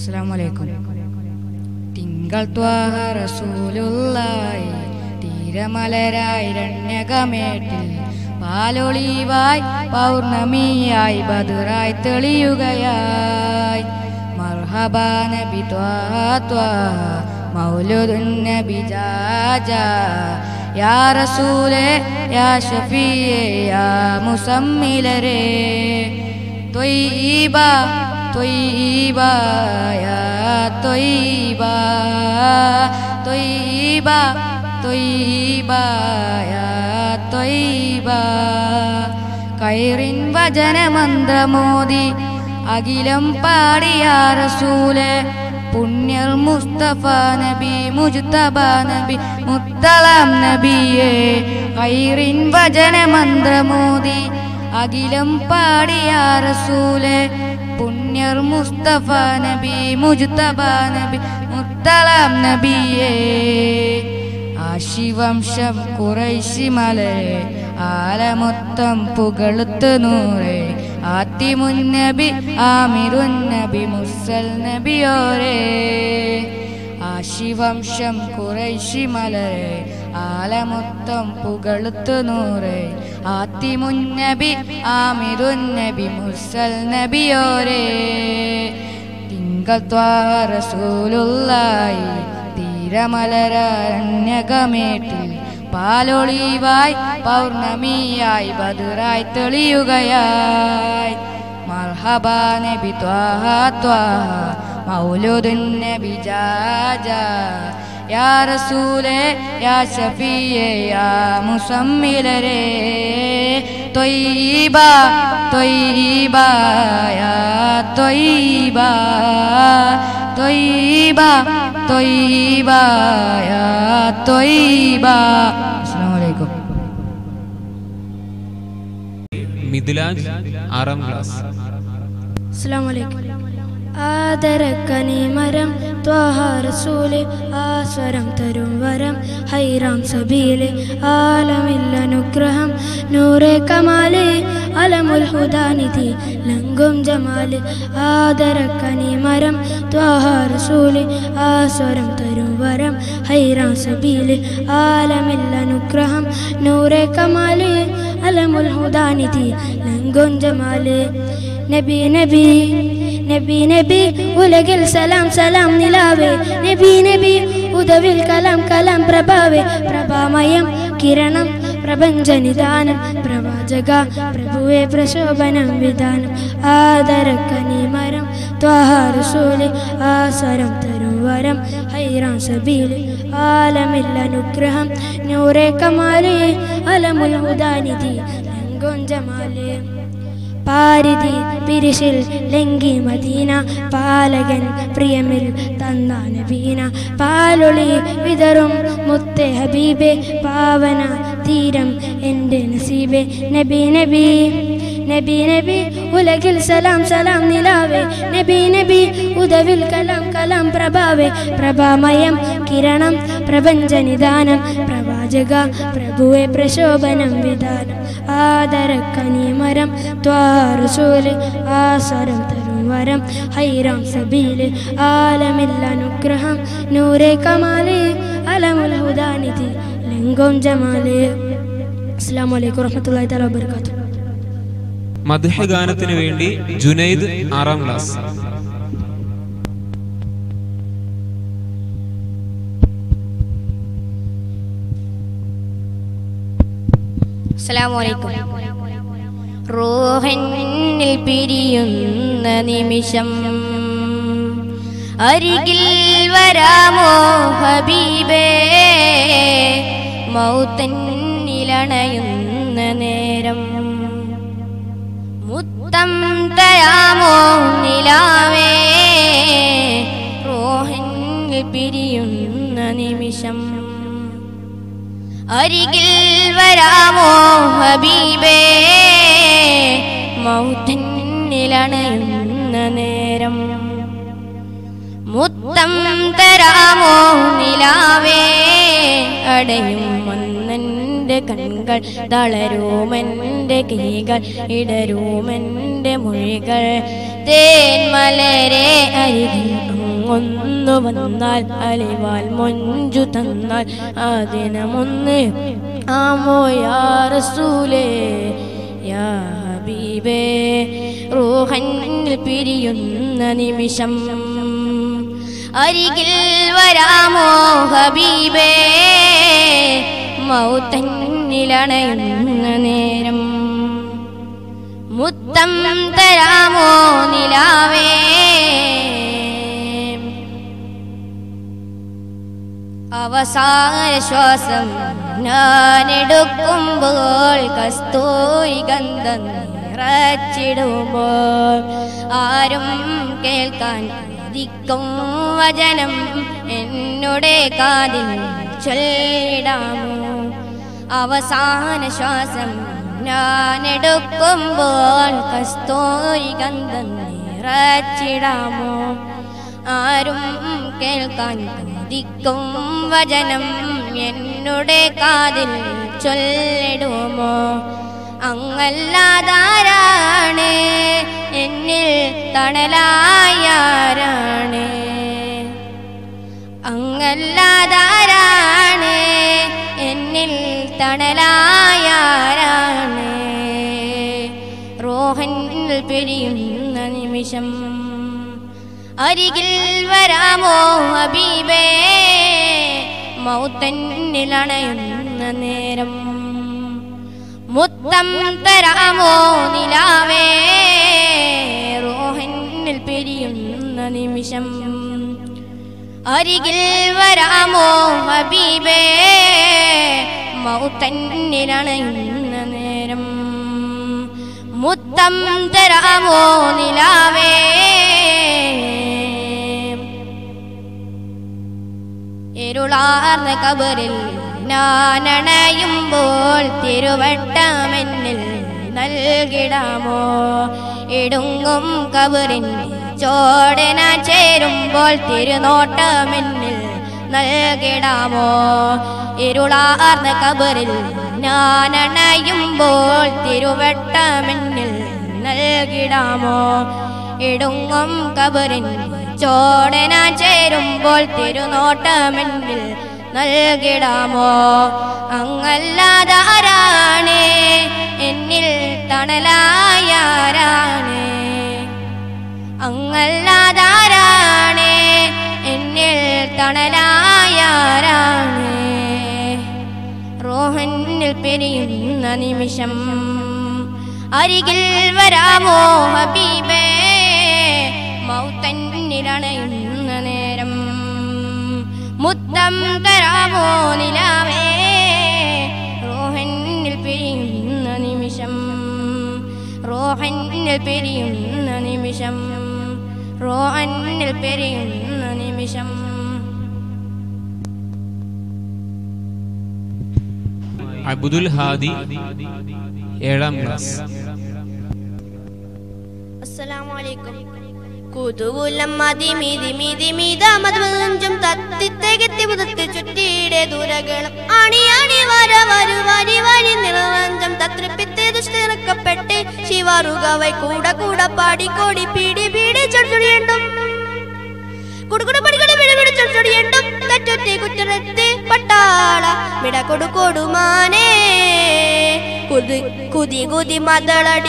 Speaker 6: അസ്സലാമലൈക്കും തിങ്കൾ ത്വാഹ റസൂലുള്ളായി തീരമലരായി രണ്യകമേട്ടിൽ പാലൊളിവായി പൗർണമിയായി ബദുറായി തെളിയുകയായി മർഹബ നബി ത്വാഹ ത്വാഹ മൗലുദുൻ നബി ജാജ യാ റസൂലേ യാ ഷഫീയേ യാ മുസമ്മിലരേ ത്വയ്യിബ ത്വയ്യിബ യാ ത്വയ്യിബ ത്വയ്യിബ ത്വയ്യിബ യാ ത്വയ്യിബ കൈറിൻ വചനമന്ത്രമോദി അഖിലം പാടിയ റസൂലെ പുണ്യർ മുസ്തഫ നബി മുജ്തബ നബി മുത്തലാം നബിയെ കൈറിൻ വചനമന്ത്രമോദി അഖിലം പാടിയ റസൂലെ പുണ്യർ മുസ്തഫ നബി മുജ്തബ നബി മുത്തലാം നബിയേ ആശിവംശം കുറൈശി മലരെ ആലമൊത്തം പുകളുത്ത് നൂറെ ആത്തിമുന്നബി ആമിറുന്നബി മുസൽ നബിയോരേ ആശിവംശം കുറൈശി മലരെ ആലമൊത്തം പുകളുത്ത് നൂറെ ആത്തിമുന്നബി ആമിറുന്നബി മുസൽ നബിയോരേ തിങ്കൾ റസൂലുള്ളായി തീരമലരണ്യകമേട്ടിൽ പാലൊളിവായി പൗർണമിയായി ബദുറായി തെളിയുകയായി മർഹബ നബി ത്വാഹ ത്വാഹ മൗലുദുൻ നബി ജാജ യാ റസൂലേ യാ ഷഫീയേ യാ മുസമ്മിലരേ ത്വയ്യിബ ത്വയ്യിബ യാ ത്വയ്യിബ ത്വയ്യിബ ത്വയ്യിബ യാ ത്വയ്യിബ അസ്സലാമു അലൈക്കും
Speaker 1: മിഥിലാജ് ആറാം ക്ലാസ്
Speaker 2: അസ്സലാമലൈക്കും ആദരക്കനി മരം ത്വാഹ റസൂല് ആസ്വരം തരും വരം ഹൈറാം സബീല് ആലമില്ലനുഗ്രഹം നൂറെ കമാല് അലമുൽ ഹുദാനിധി ലങ്കും ജമാല് ആദരക്കനി മരം ത്വാഹ റസൂല് ആസ്വരം തരും വരം ഹൈറാം സബീല് ആലമില്ലനുഗ്രഹം നൂറെ കമാല് അലമുൽ ഹുദാനിധി ലങ്കും ജമാല് നബി നബി നബി നബി ഉലകിൽ സലാം സലാം നിലാവേ നബി നബി ഉദവിൽ കലാം കലാം പ്രഭാവേ പ്രഭാമയം കിരണം പ്രപഞ്ചനിദാനം പ്രവാചക പ്രഭുവെ പ്രശോഭനം വിധാനം ആദരക്കനി മരം ത്വാഹാറുസൂല് ആസ്വരം തരും വരം ഹൈറാം സബീല് ആലമില്ലനുഗ്രഹം നൂറെ കമാല് അലമുൽ ഹുദാനിധി ലങ്കും ജമാല് പാരിതി പിരിശിൽ ലങ്കി മദീന പാലകൻ പ്രിയമിൽ തന്നാന വീണ പാലൊളി വിതറും മുത്തെ ഹബീബെ പാവന തീരം എൻ്റെ നസീബെ നബി നബി നബി നബി ഉലകിൽ സലാം സലാം നിലാവേ നബി നബി ഉദവിൽ കലാം കലാം പ്രഭാവേ പ്രഭാമയം കിരണം പ്രപഞ്ചനിദാനം പ്രവാചക പ്രഭുവെ പ്രശോഭനം വിധാനം ആദരക്കനിമരം ത്വാറുസൂല് ആസരം തരും വരം ഹൈറാം സബീല് ആലമില്ലനുഗ്രഹം നൂറെ കമാല് അലമുൽ ഹുദാനിധി ലംഗോം ജമാല് അസ്സാം വലൈക്കും വറഹമത്തല്ലാഹി തആല വബറകാതുഹു
Speaker 1: മദ്ഹ ഗാനത്തിന് വേണ്ടി ജുനൈദ് ആറാം ക്ലാസ്
Speaker 3: അസ്സലാമലൈക്കും റൂഹന്നിൽ പിരിയുന്ന നിമിഷം അരികിൽ വരാമോ ഹബീബേ മൗത്തന്നിലണയുന്ന നേരം മുത്തം തരാമോ നിലാവേ റോഹന്നിൽ പിരിയുന്ന നിമിഷം അരികിൽ വരാമോ ഹബീബേ മൗത്തന്നിലണയുന്ന നേരം മുത്തം തരാമോ നിലാവേ അടയും വന്നെൻ്റെ കൺകൾ തളരുമെൻ്റെ കൈകൾ ഇടരുമെൻ്റെ മൊഴികൾ തേൻ മലരെ അരികിൽ അങ്ങൊന്നു വന്നാൽ അലിവാൽ മൊഞ്ചു തന്നാൽ ആ ദിനമൊന്ന് ആമോ യാ റസൂലേ യാ ഹബീബേ റൂഹന്നിൽ പിരിയുന്ന നിമിഷം അരികിൽ വരാമോ ഹബീബേ മൗത്തന്നിലണയുന്ന നേരം മുത്തം തരാമോ നിലാവേ അവസാന ശ്വാസം ഞാനെടുക്കുമ്പോൾ കസ്തൂരി ഗന്ധം നിറച്ചിടുമ്പോൾ ആരും കേൾക്കാൻ ദിക്കും വചനം എന്നുടെ കാതിൽ ചൊല്ലിടാമോ അവസാന ശ്വാസം ഞാനെടുക്കുമ്പോൾ കസ്തൂരി ഗന്ധം നിറച്ചിടാമോ ആരും കേൾക്കാൻ ദിക്കും വചനം എന്നുടെ കാതിൽ ചൊല്ലിടുമോ അങ്ങല്ലാതാരാണ് എന്നിൽ തണലായാരാണ് അങ്ങല്ലാതാരാണ് എന്നിൽ തണലായാരാണ് റോഹനിൽ പിരിയുന്ന നിമിഷം അരികിൽ വരാമോ ഹബീബേ മൗത്തന്നിലണയുന്ന നേരം മുത്തം തരാമോ നിലാവേ റോഹനിൽ പിരിയുന്ന നിമിഷം അരികിൽ വരാമോ ഹബീബേ മൗത്തന്നിലണയുന്ന നേരം മുത്തം തരാമോ നിലാവേ ഇരുളാർന്ന കബറിൽ ഞാനണയുമ്പോൾ തിരുവട്ടമെന്നിൽ നൽകിടാമോ ഇടുങ്ങും കബറിൻ ചോടന ചേരുമ്പോൾ തിരുനോട്ടമെന്നിൽ നൽകിടാമോ ഇരുളാർന്ന കബറിൽ ഞാനണയുമ്പോൾ തിരുവട്ടമെന്നിൽ നൽകിടാമോ ഇടുങ്ങും കബറിൻ ചോടന ചേരുമ്പോൾ തിരുനോട്ടമെന്നിൽ നൽകിടാമോ അങ്ങല്ലാതാരാണ് എന്നിൽ തണലായാരാണ് അങ്ങല്ലാതാരാണ് എന്നിൽ തണലായാരാണ് റോഹനിൽ പിരിയുന്ന നിമിഷം അരികിൽ വരാമോ ഹബീബേ മൗത്തന്നിലണയുന്ന നേരം മുത്തം തരാമോ നിലാവേ റോഹനിൽ പിരിയുന്ന നിമിഷം റോഹനിൽ പിരിയുന്ന നിമിഷം റോഹനിൽ പിരിയുന്ന നിമിഷം
Speaker 1: അബ്ദുൽ ഹാദി ഏഴാം ക്ലാസ്
Speaker 2: അസ്സലാമലൈക്കും കുതൂലം മതി മിതി മിതി മിതമതും തത്തിത്തെകത്തി മുതത്തി ചുറ്റിയുടെ ദൂരകളും അണി അണി വര വരു വരി വരി നിറവഞ്ചം തത്രിപ്പിത്തെ ദുഷ്ടിറക്കപ്പെട്ട് ശിവറുകവൈ കൂട കൂട പാടി കോടി പീടി പീടി ചൊടിയുണ്ടും കുടുകുട പടികട പിടിപിടി ചൊടിയുണ്ടും തറ്റൊറ്റി കുറ്ററത്തെ പട്ടാള മിട കൊടു കൊടുമാനേ കുതി കുതി കുതി മതളടി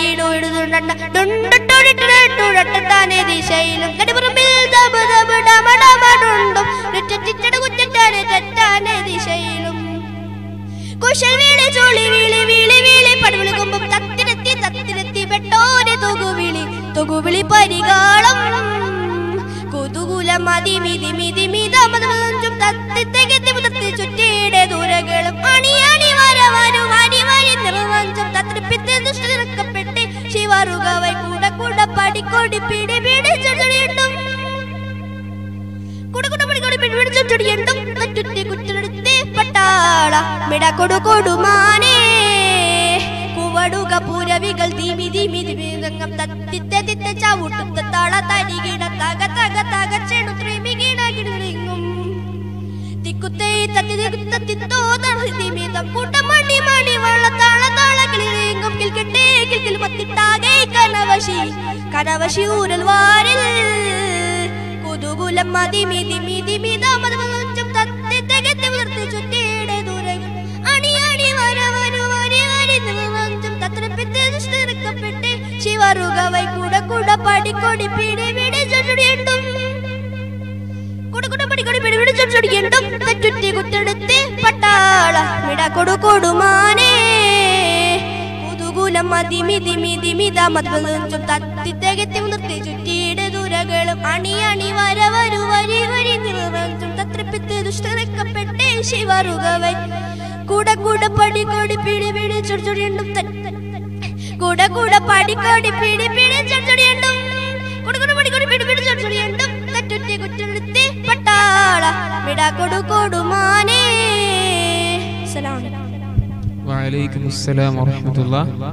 Speaker 2: അടിയിടുണ്ടാനെ ദിശയിലും കടിപുറമ്പിൽ ദബ ദബ ഡമ ഡമ ഡുണ്ടും രുറ്ററ്റിച്ചട കുറ്ററ്റാനെ തെറ്റാനെ ദിശയിലും കുശൽ വീളി ചുളി വീളി വീളി വീളി പടവിളി കൊമ്പും തത്തിനെത്തി തത്തിനെത്തി പെട്ടോനെ തൊകുവിളി തൊകുവിളി പരികാളം കുതുകുല മതി മിതി മിതി മിതമതും തത്തി തെകത്തി മുതത്തി ചുറ്റിയുടെ ദൂരകളും അണി അണി വര വരു വരി വരി നിർവഞ്ചം തത്രിപ്പിത്തെ ദുഷ്ടപ്പെട്ട് ശിവറുകവൈ കൂട കൂട പടിക്കൊടി പിടി പിടി ചെടിയിട്ടും കുടുകുട പടിക്കൊടി പിടി പിടി ചെടിയിട്ടും തറ്റുറ്റി കുറ്റെടുത്തി പട്ടാള മിട കൊടു കൊടുമാനേ കുവടുക പുരവികൾ തിമി തിമി തിമിതങ്ങം തത്തിത്തെ തിത്തെ ചവിട്ടുത്ത തള തരികിട തക തക തക ചെടു ത്രിമി കിട കിടങ്ങും തിക്കുത്തേ തത്തി തത്തി തോതണ തിമിതം കൂട്ട മണി മണി വള്ള താള താള കിളിങ്ങും കിൽക്കിട്ടേ കിൽക്കിൽ മത്തിട്ടാകെ കനവശി കനവശി ഊരൽ വാരിൽ കുതുകു കുതുകൂലം മതി മിതി മിതി മിതാമതം തത്തി തികത്തി നിർത്തി ചുറ്റിയുടെ ദൂരങ്ങൾ അണി അണി വര വരു വരി വരി നിറഞ്ഞും തത്രപ്പിത്ത് ദുഷ്ടിറക്കപ്പെട്ട് ശിവറുകവൈ കൂട കൂട പടിക്കൊടി പിടി പിടി ചുടിയിട്ടും കുടുകുട പടിക്കൊടി പിടി പിടി ചുടിയിട്ടും തെറ്റുറ്റി കുത്തെടുത്ത് പട്ടാള മിട കൊടു കൊടുമാനേ കുതുകൂലം മതി മിതി മിതി മിത മതും തത്തി തികത്തി നിർത്തി ചുറ്റിയുടെ ദൂരകളും അണി അണി വര വരു വരി വരി നിറഞ്ഞും തത്രപ്പിത്ത് ദുഷ്ടിറക്കപ്പെട്ട് ശിവറുകവൈ കൂട കൂട പടിക്കൊടി പിടി പിടി ചുടിച്ചുടിയിട്ടും കൂട കൂട പടിക്കോടി പിടി പിടി ചൊടിയുണ്ടും കുടുകുട പടിക്കോടി പിടി പിടി ചൊടിയുണ്ടും തെറ്റുറ്റി കുറ്റെടുത്തി പട്ടാള വിട കൊടു കൊടുമാനേ സലാം
Speaker 1: വലൈക്കും അസ്സലാം വറഹമത്തുള്ള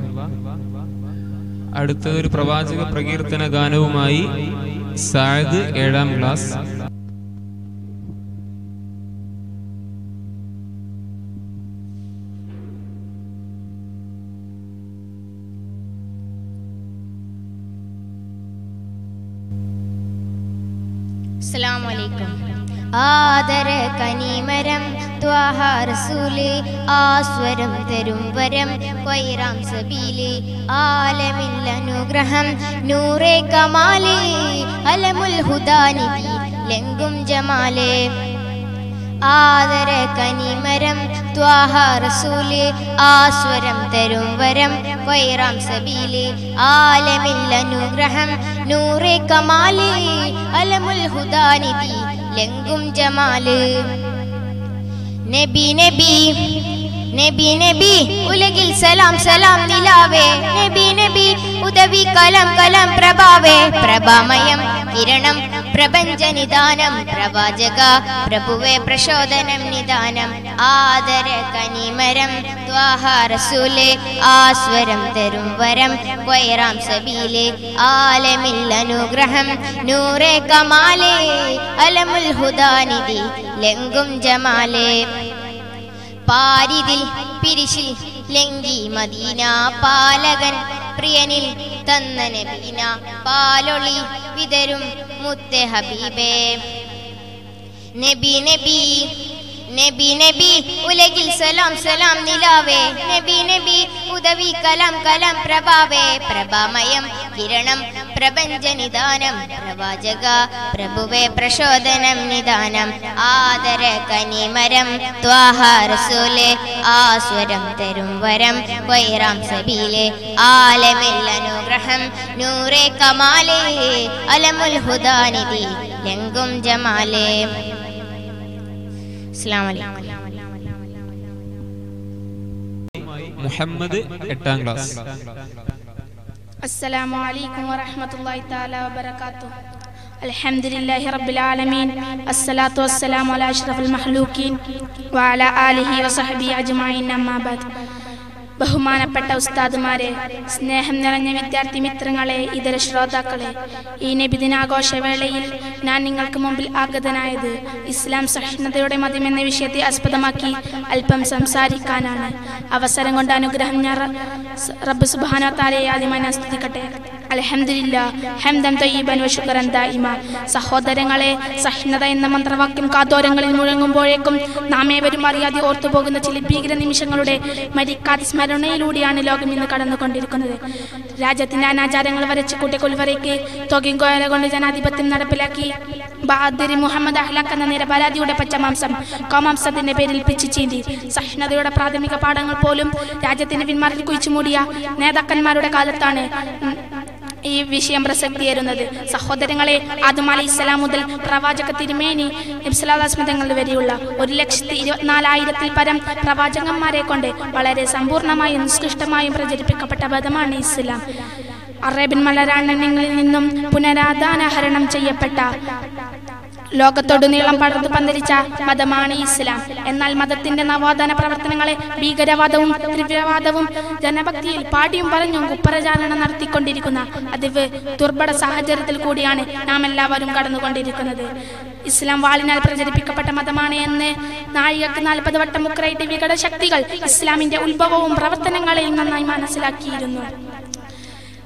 Speaker 1: അടുത്ത ഒരു പ്രവാചക പ്രകീർത്തന ഗാനവുമായി സായദ് ഏഴാം ക്ലാസ്
Speaker 3: അസ്സലാമലൈക്കും ആദര കനിമരം ത്വാഹ റസൂല് ആസ്വരം തരും വരം കൊയ്റാം സബീല് ആലമിൽ അനുഗ്രഹം നൂറേ കമാലേ അലമുൽ ഹുദാനിബി ലെങ്കും ജമാലേ ആദര കനിമരം ത്വാഹ റസൂല് ആസ്വരം തരും വരം കൊയ്റാം സബീല് ആലമിൽ അനുഗ്രഹം നൂറേ കമാല് അലമുൽ ഹുദാനിധി ലെങ്കും ജമാല് നബി നബി നബി നബി ഉലകിൽ സലാം സലാം നിലാവേ നബി നബി ഉദവി കലം കലം പ്രഭാവേ പ്രഭാമയം കിരണം പ്രപഞ്ച നിദാനം പ്രവാചക പ്രഭുവേ പ്രചോദനം നിദാനം ആദര കനിമരം ത്വാഹ റസൂല് ആസ്വരം തരും വരം വൈറാം സബീല് ആലമിൽ അനുഗ്രഹം നൂറേ കമാലേ അലമുൽ ഹുദാനിധി ലെങ്കും ജമാലേ പാരിതിൽ പിരിശിൽ ലങ്കി മദീന പാലകൻ പ്രിയനിൽ തന്ന നബീന പാലൊളി വിതരും മുത്തെ ഹബീബേ നബി നബി നബി നബി ഉലകിൽ സലാം സലാം നിലാവേ നബി നബി ഉദവി കലാം കലാം പ്രഭാവേ പ്രഭാമയം കിരണം പ്രപഞ്ച നിദാനം പ്രവാചക പ്രഭുവേ പ്രചോദനം നിദാനം ആദര കനിമരം ത്വാഹ റസൂലെ ആസ്വരം തരും വരം വൈറാം സബീലെ ആലമിൽ അനുഗ്രഹം നൂറേ കമാലേ അലമുൽ ഹുദാനിധി ലെങ്കും ജമാലേ അസ്സലാമു അലൈക്കും
Speaker 1: മുഹമ്മദ് എട്ടാം ക്ലാസ്
Speaker 4: السلام عليكم ورحمة الله تعالى وبركاته الحمد لله رب العالمين الصلاة والسلام على أشرف المخلوقين وعلى آله وصحبه أجمعين أما بعد ബഹുമാനപ്പെട്ട ഉസ്താദുമാരെ സ്നേഹം നിറഞ്ഞ വിദ്യാർത്ഥി മിത്രങ്ങളെ ഇതര ശ്രോതാക്കളെ ഈ നബിദിനാഘോഷവേളയിൽ ഞാൻ നിങ്ങൾക്ക് മുമ്പിൽ ആഗതനായത് ഇസ്ലാം സഹിഷ്ണുതയുടെ മതം എന്ന വിഷയത്തെ ആസ്പദമാക്കി അല്പം സംസാരിക്കാനാണ് അവസരം കൊണ്ട് അനുഗ്രഹം ഞാൻ റ- സ് റബ്ബ് സുബാനോ താലയെ ആദ്യമായി ഞാൻ സ്തുതിക്കട്ടെ അൽഹംദുലില്ലാ ഹംദൻ തൊയ്യബൻ വശുക്കരൻ ദായിമ സഹോദരങ്ങളെ സഹിഷ്ണുത എന്ന മന്ത്രവാക്യം കാതോരങ്ങളിൽ മുഴങ്ങുമ്പോഴേക്കും നാം ഏവരും അറിയാതെ ഓർത്തുപോകുന്ന ചില ഭീകര നിമിഷങ്ങളുടെ മരിക്കാത്ത സ്മരണയിലൂടെയാണ് ലോകം ഇന്ന് കടന്നുകൊണ്ടിരിക്കുന്നത് രാജ്യത്തിന്റെ അനാചാരങ്ങൾ വരച്ച് കൂട്ടിക്കൊൽവരയ്ക്ക് തൊകിം കോയല കൊണ്ട് ജനാധിപത്യം നടപ്പിലാക്കി ബഹാദിരി മുഹമ്മദ് അഹ്ലാഖ് എന്ന നിരപരാധിയുടെ പച്ചമാംസം കോമാംസത്തിന്റെ പേരിൽ പിച്ചു ചീന്തി സഹിഷ്ണുതയുടെ പ്രാഥമിക പാഠങ്ങൾ പോലും രാജ്യത്തിന്റെ പിന്മാറിൽ കുഴിച്ചു മൂടിയ നേതാക്കന്മാരുടെ കാലത്താണ് ഉം, ഈ വിഷയം പ്രസക്തിയേറുന്നത് സഹോദരങ്ങളെ ആദം അലി ഇസ്ലാം മുതൽ പ്രവാചക തിരുമേനി നബ്സലാസ്മതങ്ങൾ വരെയുള്ള ഒരു ലക്ഷത്തി ഇരുപത്തിനാലായിരത്തിൽ പരം പ്രവാചകന്മാരെ കൊണ്ട് വളരെ സമ്പൂർണ്ണമായും നിഷ്കൃഷ്ടമായും പ്രചരിപ്പിക്കപ്പെട്ട മതമാണ് ഇസ്ലാം അറേബ്യൻ മലരാണങ്ങളിൽ നിന്നും പുനരാധാനഹരണം ചെയ്യപ്പെട്ട ലോകത്തൊടുനീളം പടർന്നു പന്തലിച്ച മതമാണ് ഇസ്ലാം എന്നാൽ മതത്തിന്റെ നവോത്ഥാന പ്രവർത്തനങ്ങളെ ഭീകരവാദവും ദ്രവ്യവാദവും ജനഭക്തിയിൽ പാടിയും പറഞ്ഞും കുപ്രചാരണം നടത്തിക്കൊണ്ടിരിക്കുന്ന അതിവ് ദുർബല സാഹചര്യത്തിൽ കൂടിയാണ് നാം എല്ലാവരും കടന്നുകൊണ്ടിരിക്കുന്നത് ഇസ്ലാം വാളിനാൽ പ്രചരിപ്പിക്കപ്പെട്ട മതമാണ് എന്ന് നാഴികക്ക് നാൽപ്പത് വട്ടം മുക്രയിട്ട് വികട ശക്തികൾ ഇസ്ലാമിന്റെ ഉത്ഭവവും പ്രവർത്തനങ്ങളെയും നന്നായി മനസ്സിലാക്കിയിരുന്നു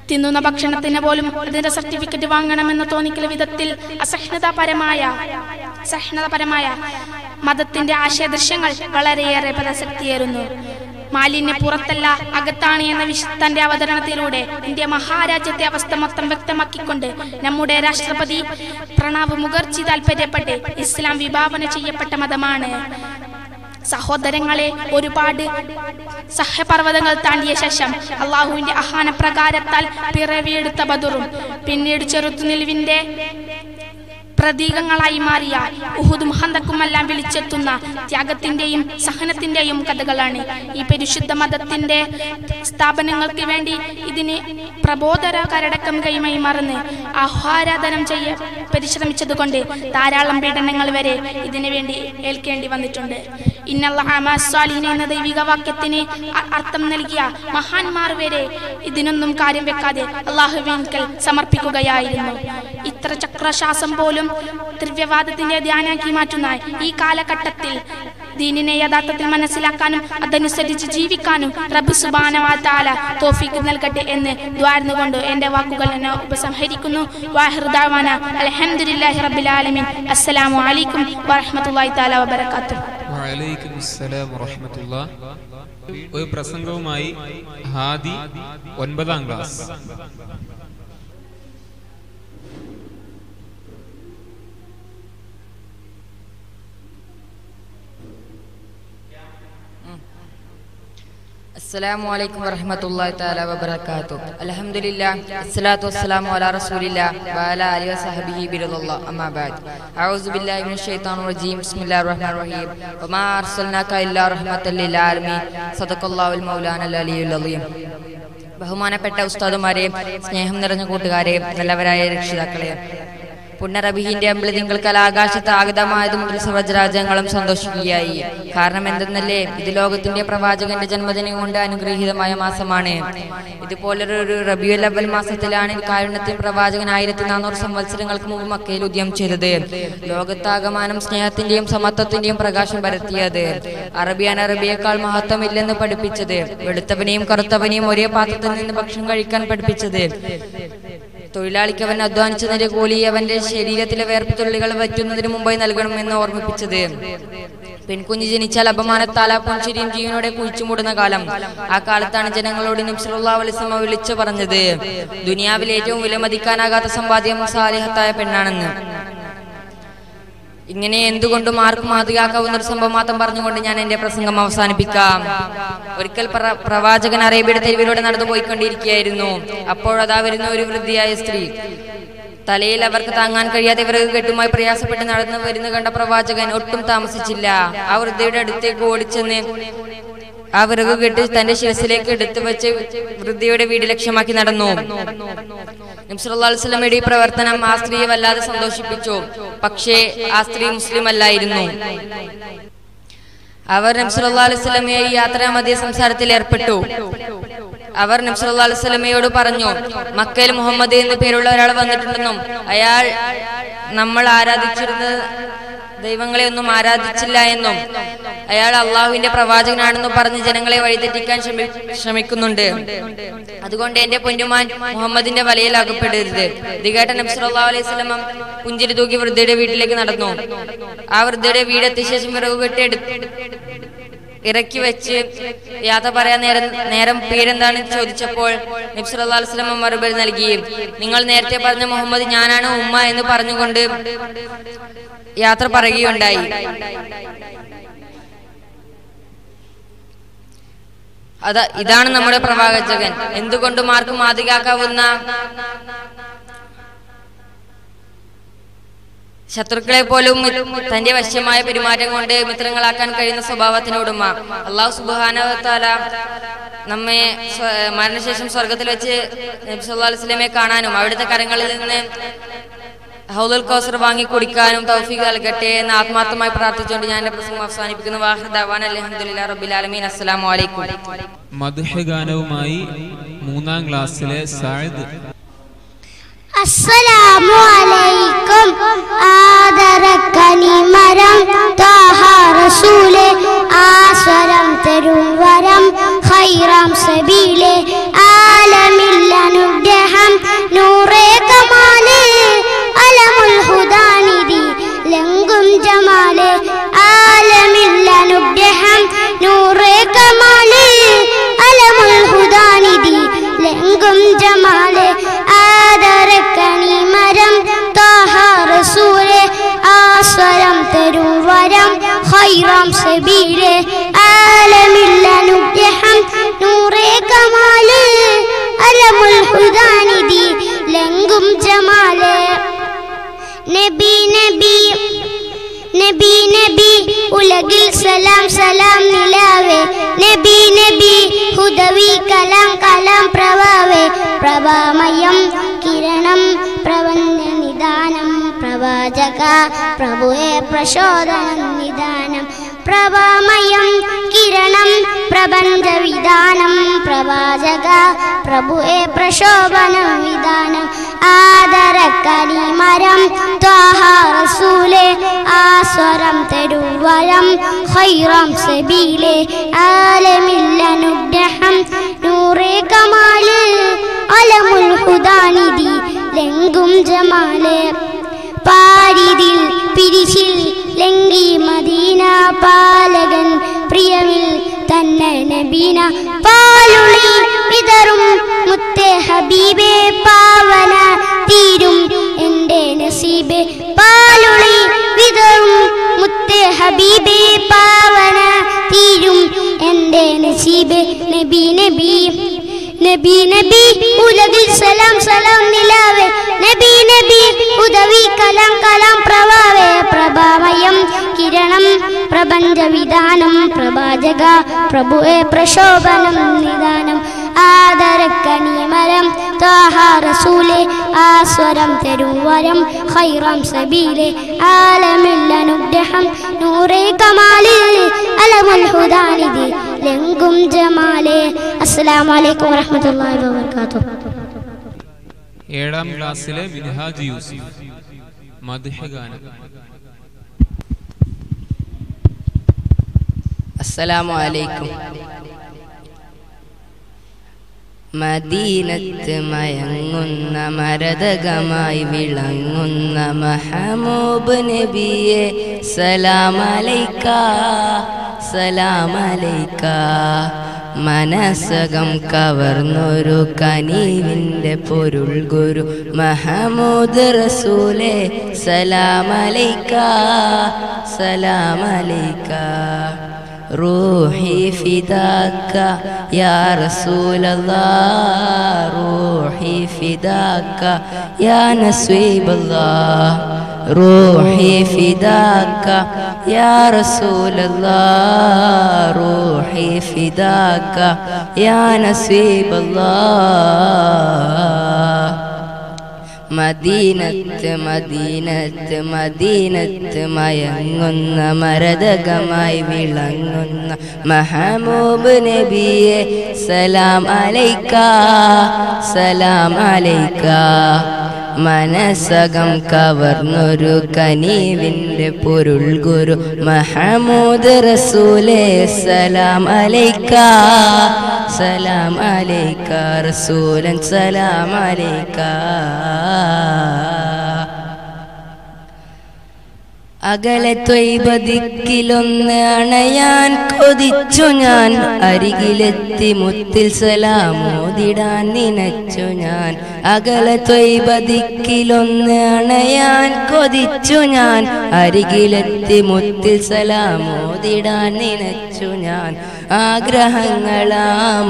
Speaker 4: തിന്നുന്ന ഭക്ഷണത്തിന് പോലും അതിന്റെ സർട്ടിഫിക്കറ്റ് വാങ്ങണമെന്ന് തോന്നിക്കൽ വിധത്തിൽ അസഹിഷ്ണുതാപരമായ സഹിഷ്ണുതാപരമായ മതത്തിന്റെ ആശയദൃശ്യങ്ങൾ വളരെയേറെ പ്രസക്തിയേറുന്നു മാലിന്യ പുറത്തല്ല അകത്താണ് എന്ന വിശ തന്റെ അവതരണത്തിലൂടെ ഇന്ത്യ മഹാരാജ്യത്തെ അവസ്ഥ മൊത്തം വ്യക്തമാക്കിക്കൊണ്ട് നമ്മുടെ രാഷ്ട്രപതി പ്രണാബ് മുഖർജി താൽപര്യപ്പെട്ട് ഇസ്ലാം വിഭാവന ചെയ്യപ്പെട്ട മതമാണ് സഹോദരങ്ങളെ ഒരുപാട് സഹപർവ്വതങ്ങൾ താണ്ടിയ ശേഷം അള്ളാഹുവിന്റെ ആഹ്വാന പ്രകാരത്താൽ പിറവിയെടുത്ത ബദറും പിന്നീട് ചെറുത്തുനിൽവിന്റെ പ്രതീകങ്ങളായി മാറിയ ഉഹുദും ഹന്തക്കുമെല്ലാം വിളിച്ചെത്തുന്ന ത്യാഗത്തിന്റെയും സഹനത്തിന്റെയും കഥകളാണ് ഈ പരിശുദ്ധ മതത്തിന്റെ സ്ഥാപനങ്ങൾക്ക് വേണ്ടി ഇതിന് പ്രബോധന കരടക്കം കൈമൈ മറന്ന് ആഹ്വാരാധനം ചെയ്യ പരിശ്രമിച്ചതുകൊണ്ട് ധാരാളം പീഡനങ്ങൾ വരെ ഇതിനു വേണ്ടി ഏൽക്കേണ്ടി വന്നിട്ടുണ്ട് ഇന്നല്ലാലിഹിൻ എന്ന ദൈവിക വാക്യത്തിന് അ- അർത്ഥം നൽകിയ മഹാന്മാർ വരെ ഇതിനൊന്നും കാര്യം വെക്കാതെ അള്ളാഹുവിൻകൽ സമർപ്പിക്കുകയായിരുന്നു ഇത്ര ചക്രശ്വാസം പോലും ദ്രവ്യവാദത്തിന്റെ ധ്യാനാക്കി മാറ്റുന്ന ഈ കാലഘട്ടത്തിൽ ദീനിനെ യഥാർത്ഥത്തിൽ മനസ്സിലാക്കാനും അതനുസരിച്ച് ജീവിക്കാനും റബ്ബ് സുബാനവാല തോഫിക്ക് നൽകട്ടെ എന്ന് ദ്വാരുന്നുകൊണ്ട് എന്റെ വാക്കുകൾ എന്നെ ഉപസംഹരിക്കുന്നു വാഹിർദാവാന അലഹമുല്ലാഹി റബ്ബിൽ ആലമീൻ അസ്സലാമു അലൈക്കും വറഹ്മത്തുള്ളാഹി തആല വബറകാതുഹു
Speaker 1: വഅലൈക്കും അസ്സലാം വറഹ്മത്തുള്ളാ. ഒരു പ്രസംഗവുമായി ഹാദി ഒൻപതാം ക്ലാസ്
Speaker 6: السلام عليكم ورحمة الله تعالى وبركاته الحمد لله الصلاة والسلام على رسول الله وعلى آله وصحبه برضا الله أما بعد أعوذ بالله من الشيطان الرجيم بسم الله الرحمن الرحيم وما أرسلناك إلا رحمة للعالمين صدق الله المولانا العلي العظيم ബഹുമാനപ്പെട്ട ഉസ്താദുമാരെ സ്നേഹം നിറഞ്ഞ കൂട്ടുകാരെ നല്ലവരായ രക്ഷിതാക്കളെ പുണ്യറബിഹിന്റെ അമ്പിളിതിങ്കൾക്കൽ ആകാശത്ത് ആഗതമായത് മുതൽ സർവ്വരാജ്യങ്ങളും സന്തോഷിക്കുകയായി കാരണം എന്തെന്നല്ലേ ഇത് ലോകത്തിന്റെ പ്രവാചകന്റെ ജന്മദിനം കൊണ്ട് അനുഗ്രഹീതമായ മാസമാണ് ഇതുപോലൊരു ഒരു റബിയുൽ അവൽ മാസത്തിലാണ് കാരുണ്യത്തിൽ പ്രവാചകൻ ആയിരത്തി നാനൂറ് സംവത്സരങ്ങൾക്ക് മുമ്പ് മക്കയിൽ ഉദ്യം ചെയ്തത് ലോകത്താകമാനം സ്നേഹത്തിന്റെയും സമത്വത്തിന്റെയും പ്രകാശം പരത്തിയത് അറബിയാണ് അറബിയേക്കാൾ മഹത്വമില്ലെന്ന് പഠിപ്പിച്ചത് വെളുത്തവനെയും കറുത്തവനെയും ഒരേ പാത്രത്തിൽ നിന്ന് ഭക്ഷണം കഴിക്കാൻ പഠിപ്പിച്ചത് തൊഴിലാളിക്ക് അവൻ അധ്വാനിച്ചതിന്റെ കൂലി അവന്റെ ശരീരത്തിലെ വേർപ്പ് തുള്ളികൾ വറ്റുന്നതിന് മുമ്പായി നൽകണമെന്ന് ഓർമ്മിപ്പിച്ചത് പെൺകുഞ്ഞ് ജനിച്ചാൽ അപമാനത്താല പൊൻശരിയും ജീവനോടെ കുഴിച്ചുമൂടുന്ന കാലം ആ കാലത്താണ് ജനങ്ങളോട് നബ്സുല്ലാ അലിസ്മ വിളിച്ചു പറഞ്ഞത് ദുനിയാവിൽ ഏറ്റവും വിലമതിക്കാനാകാത്ത സമ്പാദ്യം സാലിഹത്തായ പെണ്ണാണെന്ന് ഇങ്ങനെ എന്തുകൊണ്ടും ആർക്കും മാതൃകാക്കാവുന്ന ഒരു സംഭവം മാത്രം പറഞ്ഞുകൊണ്ട് ഞാൻ എന്റെ പ്രസംഗം അവസാനിപ്പിക്കാം ഒരിക്കൽ പ്ര- പ്രവാചകൻ അറേബ്യയുടെ തെരുവിലൂടെ നടന്നു പോയിക്കൊണ്ടിരിക്കുകയായിരുന്നു അപ്പോഴതാ വരുന്ന ഒരു വൃദ്ധിയായ സ്ത്രീ തലയിൽ അവർക്ക് താങ്ങാൻ കഴിയാതെ വിറക് കെട്ടുമായി പ്രയാസപ്പെട്ട് നടന്നു വരുന്ന കണ്ട പ്രവാചകൻ ഒട്ടും താമസിച്ചില്ല ആ വൃദ്ധയുടെ അടുത്തേക്ക് ഓടിച്ചെന്ന് ആ വിറക് കെട്ട് തന്റെ ശിരസിലേക്ക് എടുത്തു വെച്ച് വൃദ്ധയുടെ വീട് ലക്ഷ്യമാക്കി നടന്നു നബ്സുല്ലാസ്ലമയുടെ ഈ പ്രവർത്തനം ആ സ്ത്രീയെ വല്ലാതെ സന്തോഷിപ്പിച്ചു പക്ഷേ ആ സ്ത്രീ മുസ്ലിം അല്ലായിരുന്നു അവർ നബ്സുല്ലാ അലുസ്ലമയെ ഈ യാത്രാ മധ്യ സംസാരത്തിൽ ഏർപ്പെട്ടു അവർ നബ്സുല്ലാ അലുസ്ലമയോട് പറഞ്ഞു മക്കയിൽ മുഹമ്മദ് എന്ന പേരുള്ള ഒരാൾ വന്നിട്ടുണ്ടെന്നും അയാൾ നമ്മൾ ആരാധിച്ചിരുന്ന ദൈവങ്ങളെ ഒന്നും ആരാധിച്ചില്ല എന്നും അയാൾ അള്ളാഹുവിന്റെ പ്രവാചകനാണെന്നും പറഞ്ഞ് ജനങ്ങളെ വഴിതെറ്റിക്കാൻ ശ്രമി ശ്രമിക്കുന്നുണ്ട് അതുകൊണ്ട് എന്റെ പൊന്നുമാൻ മുഹമ്മദിന്റെ വലയിൽ അകപ്പെടരുത് ദിഗേട്ട നബ്സുല്ലാ അലൈഹി സ്വലമം പുഞ്ചിരി തൂക്കി വൃദ്ധയുടെ വീട്ടിലേക്ക് നടന്നു ആ വൃദ്ധയുടെ വീടെത്തിയ ശേഷം വിറക് കെട്ടി എടു ഇറക്കി വെച്ച് യാത്ര പറയാൻ നേരം നേരം പേരെന്താണെന്ന് ചോദിച്ചപ്പോൾ നബ്സുല്ലാ അലൈഹി സ്വലമ മറുപടി നൽകി നിങ്ങൾ നേരത്തെ പറഞ്ഞ മുഹമ്മദ് ഞാനാണ് ഉമ്മ എന്ന് പറഞ്ഞുകൊണ്ട് യാത്ര പറയുകയുണ്ടായി അതാ ഇതാണ് നമ്മുടെ പ്രവാചകൻ എന്തുകൊണ്ടും ആർക്കും മാതൃകാക്കാവുന്ന ശത്രുക്കളെ പോലും തന്റെ വശ്യമായ പെരുമാറ്റം കൊണ്ട് മിത്രങ്ങളാക്കാൻ കഴിയുന്ന സ്വഭാവത്തിനോടുമ അള്ളാഹു സുബാനവത്താല നമ്മെ സ്വ- മരണശേഷം സ്വർഗത്തിൽ വെച്ച് നബി സല്ലല്ലാഹു അലൈഹി വസല്ലമയെ കാണാനും അവിടുത്തെ കരങ്ങളിൽ നിന്ന് ഹൗദുൽ കൗസർ വാങ്ങി കുടിക്കാനും തൗഫീഖ് നൽകട്ടെ എന്ന് ആത്മാർത്ഥമായി പ്രാർത്ഥിച്ചുകൊണ്ട് ഞാൻ എന്റെ പ്രസംഗം അവസാനിപ്പിക്കുന്നു വാഹദാവാൻ അലഹമുല്ലാ റബ്ബിൽ ആലമീൻ അസ്സലാമു അലൈക്കും
Speaker 1: മധുഹ ഗാനവുമായി മൂന്നാം ക്ലാസ്സിലെ സായിദ്
Speaker 2: അസ്സലാമു അലൈക്കും ആദരക്കനി മരം താഹ റസൂലെ ആസ്വരം തരും വരം ഖൈറാം സബീലെ ആലമിൽ അനുഗ്രഹ
Speaker 7: خيرام سبيله عالم لنجحم نور كمال ألم الحداندي لنقم جماله നബി നബി നബി നബി ഉലകിൽ സലാം സലാം നിലാവേ നബി നബി ഹുദവി കലാം കലാം പ്രവാവേ പ്രഭാമയം കിരണം പ്രവന്യ നിദാനം പ്രവാചക പ്രഭുവേ പ്രചോദനം നിദാനം പ്രഭാമയം കിരണം പ്രപഞ്ച വിധാനം പ്രവാചക പ്രഭുവേ പ്രശോഭനം വിധാനം ആദരക്കലിമരം ത്വാഹ റസൂലേ ആസ്വരം തരുവരം ഖൈറാം സബീലേ ആലമില്ലനുഗ്രഹം നൂറേ കമാല് അലമുൽ ഹുദാനിധി ലെങ്കും ജമാല് പാരിതിൽ പിരിശിൽ ലങ്കി മദീന പാലകൻ പ്രിയവിൽ തന്നെ നബീന പാലുളി വിതറും മുത്തേ ഹബീബേ പാവന തീരും എൻ്റെ നസീബേ പാലുളി വിതറും മുത്തേ ഹബീബേ പാവന തീരും എൻ്റെ നസീബേ നബി നബി നബി നബി ഉലകിൽ സലാം സലാം നിലാവേ നബി നബി ഉദവി കലാം കലാം പ്രവാവേ പ്രഭാമയം കിരണം പ്രപഞ്ച വിധാനം പ്രഭാജക പ്രഭുവേ പ്രശോഭനം നിദാനം ആദരക്കണിമരം ത്വാഹ റസൂലേ ആസ്വരം തരും വരം ഖൈറാം സബീലെ ആലമില്ലനുഗ്രഹം നൂറേ കമാലിൽ അലമുൽ ഹുദാനിധി ലെങ്കും ജമാലെ അസ്സലാമു അലൈക്കും വറഹ്മത്തുള്ളാഹി വബറകാതുഹു
Speaker 1: ഏഴാം ക്ലാസ്സിലെ മിൻഹാജ് യൂസുഫ് മദ്ഹ ഗാനം
Speaker 6: അസ്സലാമു അലൈക്കും മദീനത്ത് മയങ്ങുന്ന മരതകമായി വിളങ്ങുന്ന മഹമൂബ് നബിയെ സലാമലൈക്ക സലാമലൈക്ക മനസ്സകം കവർന്നൊരു കനീവിൻ്റെ പൊരുൾ ഗുരു മഹമൂദ് റസൂലെ സലാമലൈക്ക സലാമലൈക്ക روحي فداك يا رسول الله روحي فداك يا نسويب الله روحي فداك يا رسول الله روحي فداك يا نسويب الله മദീനത്ത് മദീനത്ത് മദീനത്ത് മയങ്ങുന്ന മരതകമായി വിളങ്ങുന്ന മഹമൂബ് നബിയെ സലാം അലൈക്ക സലാം അലൈക്ക മനസ്സകം കവർന്നൊരു കനീവിൻ്റെ പൊരുൾ ഗുരു മഹമൂദ് റസൂലേ സലാം അലൈക്ക സലാം അലൈക്ക റസൂലൻ സലാം അലൈക്ക അകലെ ത്വൈപതിക്കിലൊന്ന് അണയാൻ കൊതിച്ചു ഞാൻ അരികിലെത്തി മുത്തിൽ സലാമോദിടാൻ നനച്ചു ഞാൻ അകലെ ത്വൈപതിക്കിലൊന്ന് അണയാൻ കൊതിച്ചു ഞാൻ അരികിലെത്തി മുത്തിൽ സലാമോദിടാൻ നനച്ചു ഞാൻ ആഗ്രഹങ്ങളാ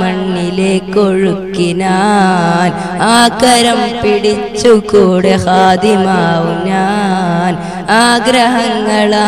Speaker 6: മണ്ണിലേക്കൊഴുക്കിനാൻ ആ കരം പിടിച്ചു കൂടെ ഹാദിമാവും ഞാൻ ആഗ്രഹങ്ങളാ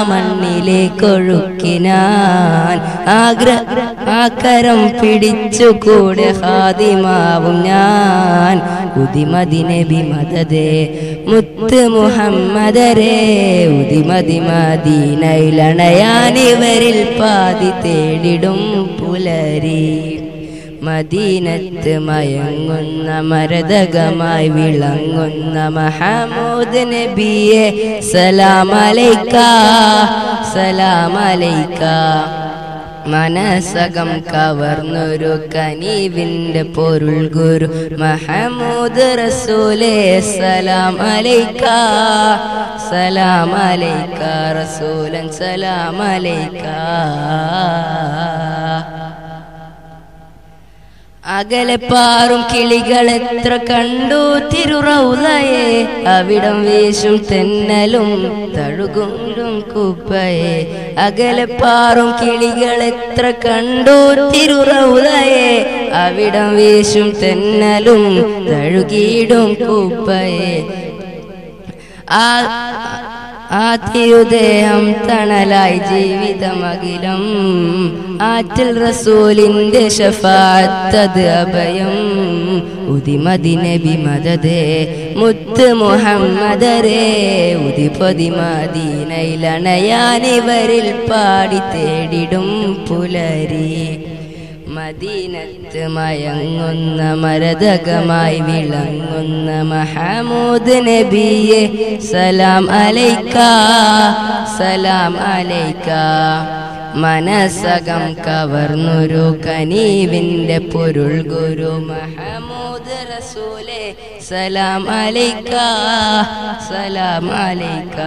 Speaker 6: മണ്ണിലേക്കൊഴുക്കിനാൻ ആഗ്രഹ ആ കരം പിടിച്ചു കൂടെ ഹാദിമാവും ഞാൻ ഉദിമതി നബി മദതേ മുത്ത് മുഹമ്മദരേ ഉദിമതി മദീനയിലണയാൻ ഇവരിൽ പാതി തേടിടും പുലരി മദീനത്ത് മയങ്ങുന്ന മരതകമായി വിളങ്ങുന്ന മഹമൂദ് നബിയെ സലാമലൈക്ക സലാമലൈക്ക മനസ്സകം കവർന്നൊരു കനീവിൻ്റെ പൊരുൾ ഗുരു മഹമൂദ് റസൂലേ സലാം അലൈക്ക സലാം അലൈക്ക റസൂലൻ സലാം അലൈക്ക
Speaker 5: അകലെ പാറും കിളികൾ എത്ര കണ്ടു തിരുറൗലയെ അവിടം വീശും തെന്നലും തഴുകും കുപ്പയെ അകലെ പാറും കിളികൾ എത്ര കണ്ടു തിരുറൗലയെ അവിടം വീശും തെന്നലും തഴുകിയിടും കുപ്പയെ ആ ആ തിരുദേഹം തണലായി ജീവിതമകിലം ആറ്റിൽ റസൂലിന്റെ ഷഫാത്തത് അഭയം ഉദിമതി നബി മദതേ മുത്ത് മുഹമ്മദരേ ഉദിപതി മദീനയിലണയാനിവരിൽ പാടി തേടിടും പുലരി മദീനത്ത് മയങ്ങുന്ന മരതകമായി വിളങ്ങുന്ന മഹമൂദ് നബിയെ സലാം അലൈക്ക സലാം അലൈക്ക മനസ്സകം കവർന്നൊരു കനീവിന്റെ പൊരുൾ ഗുരു മഹമൂദ് റസൂലെ സലാം അലൈക്ക സലാം അലൈക്ക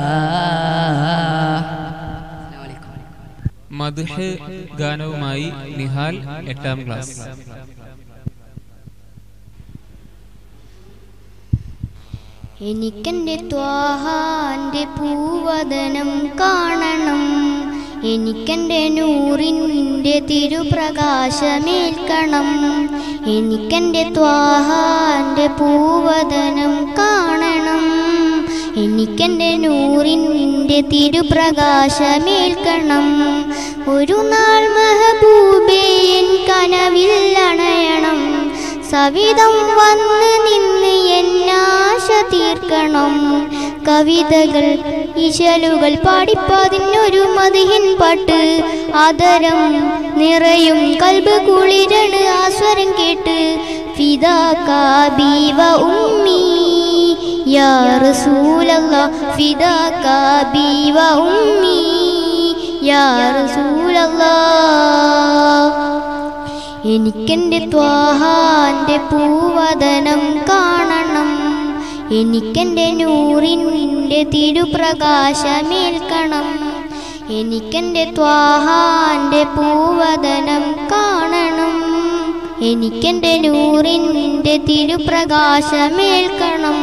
Speaker 1: മദ്ഹ് ഗാനവുമായി നിഹാൽ എട്ടാം ക്ലാസ്
Speaker 7: എനിക്കെന്റെ ത്വാഹാന്റെ പൂവദനം കാണണം എനിക്കെന്റെ നൂറിൻ്റെ തിരുപ്രകാശമേൽക്കണം എനിക്കെന്റെ ത്വാഹാന്റെ പൂവദനം കാണണം എനിക്കെന്റെ നൂറിൻ്റെ തിരുപ്രകാശമേൽക്കണം ഒരു നാൾ മെഹബൂബേ എൻ കനവിൽ അണയണം സവിധം വന്ന് നിന്ന് എന്നാശ തീർക്കണം കവിതകൾ ഇശലുകൾ പാടിപ്പതിനൊരു മതിഹിൻ പാട്ട് ആദരം നിറയും കൽബ് കുളിരണ് ആസ്വരം കേട്ട് ഫിദാബീവ ഉമ്മി യാ റസൂലല്ലാ ഫിദാബീവ ഉമ്മി യാ റസൂലല്ലാ എനിക്കെന്റെ ത്വാഹാന്റെ പൂവദനം കാണണം എനിക്കെന്റെ നൂറിൻ്റെ തിരുപ്രകാശമേൽക്കണം എനിക്കെന്റെ ത്വാഹാന്റെ പൂവദനം കാണണം എനിക്കെന്റെ നൂറിൻ്റെ തിരുപ്രകാശമേൽക്കണം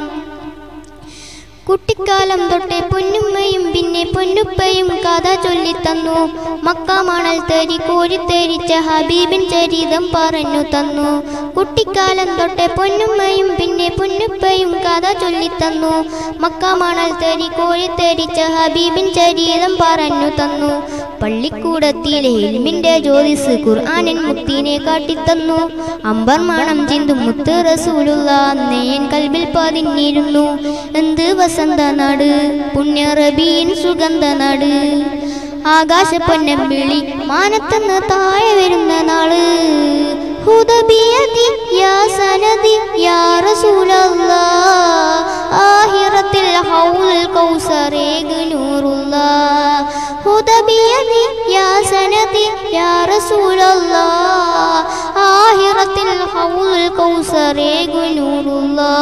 Speaker 7: കുട്ടിക്കാലം തൊട്ടേ പൊന്നുമ്മയും പിന്നെ പൊന്നുപ്പയും കഥ ചൊല്ലിത്തന്നു മക്കാമണൽ തരി കോരിത്തരിച്ച ഹബീബിൻ ചരിതം പറഞ്ഞു തന്നു കുട്ടിക്കാലം തൊട്ടേ പൊന്നുമ്മയും പിന്നെ പൊന്നുപ്പയും കഥ ചൊല്ലിത്തന്നു മക്കാമണൽ തരി കോരിത്തരിച്ച ഹബീബിൻ ചരിതം പറഞ്ഞു തന്നു പള്ളിക്കൂടത്തിലെ ഇൽമിന്റെ ജ്യോതിസ് ഖുർആാനിൻ മുത്തിനെ കാട്ടിത്തന്നു അമ്പർ മണം ചിന്തും മുത്ത് റസൂലുള്ള അന്നേയൻ കൽബിൽ പതിഞ്ഞിരുന്നു എന്ത് വസന്ത നാട് പുണ്യ റബീൻ സുഗന്ധ നാട് ആകാശ പൊന്നം വിളി മാനത്തുനിന്ന് താഴെ വരുന്ന നാള് ഹുദബിയതി യാ സനദി യാ റസൂലല്ലാ ആഹിറത്തിൽ ഹൗൽ കൗസറേഗ് നൂറുല്ലാ ഹുദബിയതി യാ സനദി യാ റസൂലല്ലാ ആഹിറത്തിൽ ഹൗൽ കൗസറേഗ് നൂറുല്ലാ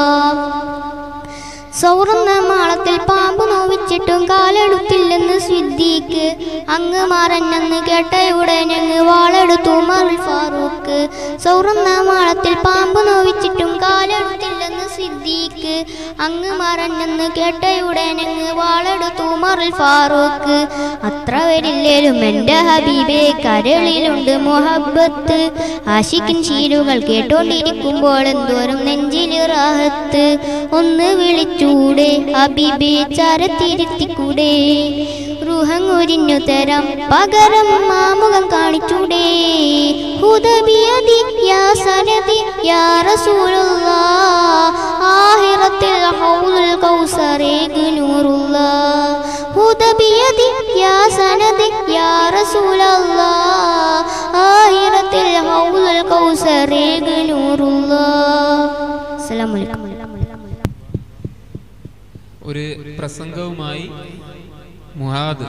Speaker 7: സൗറന്ന മാളത്തിൽ പാമ്പ് നോവിച്ചിട്ടും കാലെടുത്തില്ലെന്ന് സിദ്ദീഖ് അങ്ങ് മറഞ്ഞെന്ന് കേട്ടയുടനങ്ങ് വാളെടുത്തു മറിൽ ഫാറൂഖ് സൗറന്ന മാളത്തിൽ പാമ്പ് നോവിച്ചിട്ടും കാലെടുത്തില്ലെന്ന് സിദ്ദീഖ് അങ്ങ് മറഞ്ഞെന്ന് കേട്ടയുടനങ്ങ് വാളെടുത്തു മറിൽ ഫാറൂഖ് അത്ര വരില്ലേലും എൻ്റെ ഹബീബെ കരളിലുണ്ട് മൊഹബത്ത് ആഷിക്കിൻ ശീലുകൾ കേട്ടോണ്ടിരിക്കുമ്പോൾ എന്തോരം നെഞ്ചിൽ റാഹത്ത് ഒന്ന് വിളിച്ചൂടെ ഹബീബെ ചരത്തിരുത്തിക്കൂടെ റുഹങ്ങുരിഞ്ഞു തരാം പകരം മാമുഖം കാണിച്ചൂടെ ഹുദബിയതി യാ സനദി യാ റസൂലുള്ളാ ആഹിറത്തിൽ ഹൗലുൽ കൗസറേഗ് നൂറുള്ളാ ഹുദബിയതി യാ സനദി യാ റസൂലല്ലാ ആഹിറത്തിൽ ഹൗലുൽ കൗസറേഗ് നൂറുള്ളാ അസ്സലാമു അലൈക്കും
Speaker 1: ഒരു പ്രസംഗവുമായി മുഹാദ്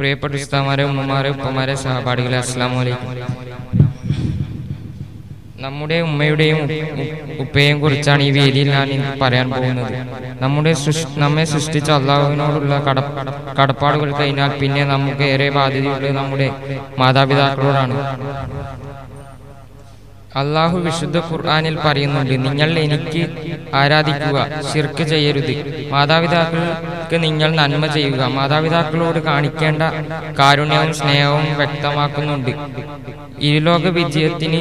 Speaker 8: പ്രിയപ്പെട്ട ഉസ്താമാരെ ഉമ്മമാരെ ഉപ്പമാരെ സഹപാഠികളെ അസ്സാം വലൈക്കും നമ്മുടെ ഉമ്മയുടെയും ഉ- ഉ- ഉപ്പയെയും കുറിച്ചാണ് ഈ വേദിയിൽ ഞാൻ ഇന്ന് പറയാൻ പോകുന്നത് നമ്മുടെ സൃഷ്- നമ്മെ സൃഷ്ടിച്ച അള്ളാഹുവിനോടുള്ള കട കടപ്പാടുകൾ കഴിഞ്ഞാൽ പിന്നെ നമുക്ക് ഏറെ ബാധ്യതയുള്ളത് നമ്മുടെ മാതാപിതാക്കളോടാണ് അള്ളാഹു വിശുദ്ധ ഖുർആനിൽ പറയുന്നുണ്ട് നിങ്ങൾ എനിക്ക് ആരാധിക്കുക ശിർക്ക് ചെയ്യരുത് മാതാപിതാക്കൾക്ക് നിങ്ങൾ നന്മ ചെയ്യുക മാതാപിതാക്കളോട് കാണിക്കേണ്ട കാരുണ്യവും സ്നേഹവും വ്യക്തമാക്കുന്നുണ്ട് ഇരുലോക വിജയത്തിന്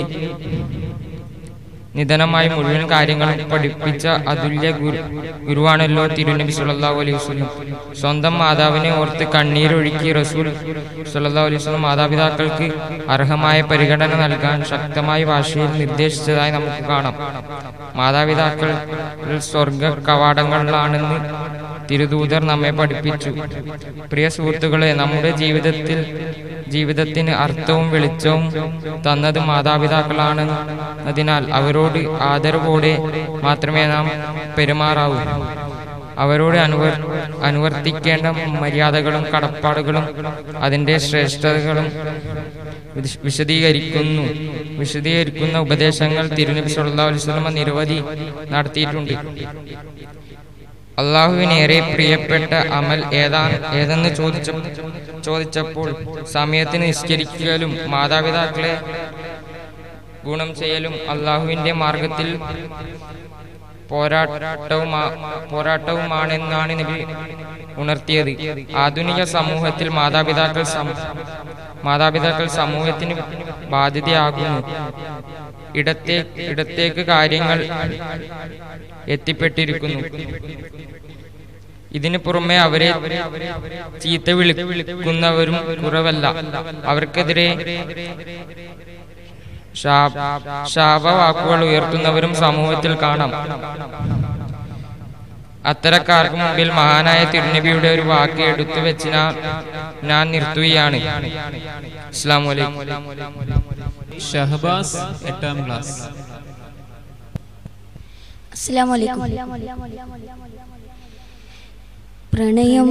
Speaker 8: നിധനമായി മുഴുവൻ കാര്യങ്ങളും പഠിപ്പിച്ച അതുല്യ ഗുരു ഗുരുവാണല്ലോ തിരുനബി സല്ലല്ലാഹു അലൈഹി വസല്ലം സ്വന്തം മാതാവിനെ ഓർത്ത് കണ്ണീരൊഴുക്കി റസൂൽ സല്ലല്ലാഹു അലൈഹി വസല്ലം മാതാപിതാക്കൾക്ക് അർഹമായ പരിഗണന നൽകാൻ ശക്തമായ ഭാഷയിൽ നിർദ്ദേശിച്ചതായി നമുക്ക് കാണാം മാതാപിതാക്കൾ സ്വർഗ കവാടങ്ങളിലാണെന്ന് തിരുദൂതർ നമ്മെ പഠിപ്പിച്ചു പ്രിയ സുഹൃത്തുക്കളെ നമ്മുടെ ജീവിതത്തിൽ ജീവിതത്തിന് അർത്ഥവും വെളിച്ചവും തന്നത് മാതാപിതാക്കളാണ് അതിനാൽ അവരോട് ആദരവോടെ മാത്രമേ നാം പെരുമാറാവൂ അവരോട് അനുവർ അനുവർത്തിക്കേണ്ട മര്യാദകളും കടപ്പാടുകളും അതിൻ്റെ ശ്രേഷ്ഠതകളും വിശ- വിശദീകരിക്കുന്നു വിശദീകരിക്കുന്ന ഉപദേശങ്ങൾ തിരുനബി സല്ലല്ലാഹു അലൈഹി വസല്ലമ നിരവധി നടത്തിയിട്ടുണ്ട് അള്ളാഹുവിനേറെ പ്രിയപ്പെട്ട അമൽ ഏതാ ഏതെന്ന് ചോദിച്ച ചോദിച്ചപ്പോൾ സമയത്തിന് നിസ്കരിക്കലും മാതാപിതാക്കളെ ഗുണം ചെയ്യലും അള്ളാഹുവിന്റെ മാർഗത്തിൽ പോരാട്ടവുമാ പോരാട്ടവുമാണെന്നാണ് നബി ഉണർത്തിയത് ആധുനിക സമൂഹത്തിൽ മാതാപിതാക്കൾ സം- മാതാപിതാക്കൾ സമൂഹത്തിന് ബാധ്യതയാകുന്നു ഇടത്തേ ഇടത്തേക്ക് കാര്യങ്ങൾ എത്തിപ്പെട്ടിരിക്കുന്നു ഇതിനു പുറമെ അവരെ ചീത്ത വിളി വിളിക്കുന്നവരും കുറവല്ല അവർക്കെതിരെ ശാപ ശാപവാക്കുകൾ ഉയർത്തുന്നവരും സമൂഹത്തിൽ കാണാം അത്തരക്കാർക്ക് മുമ്പിൽ മഹാനായ തിരുനബിയുടെ ഒരു വാക്ക് എടുത്തു വെച്ച് ഞാൻ ഞാൻ നിർത്തുകയാണ് അസ്സാം വലൈക്കും
Speaker 1: ഷഹബാസ് എട്ടാം ക്ലാസ്
Speaker 9: അസ്സലാമു അലൈക്കും പ്രണയം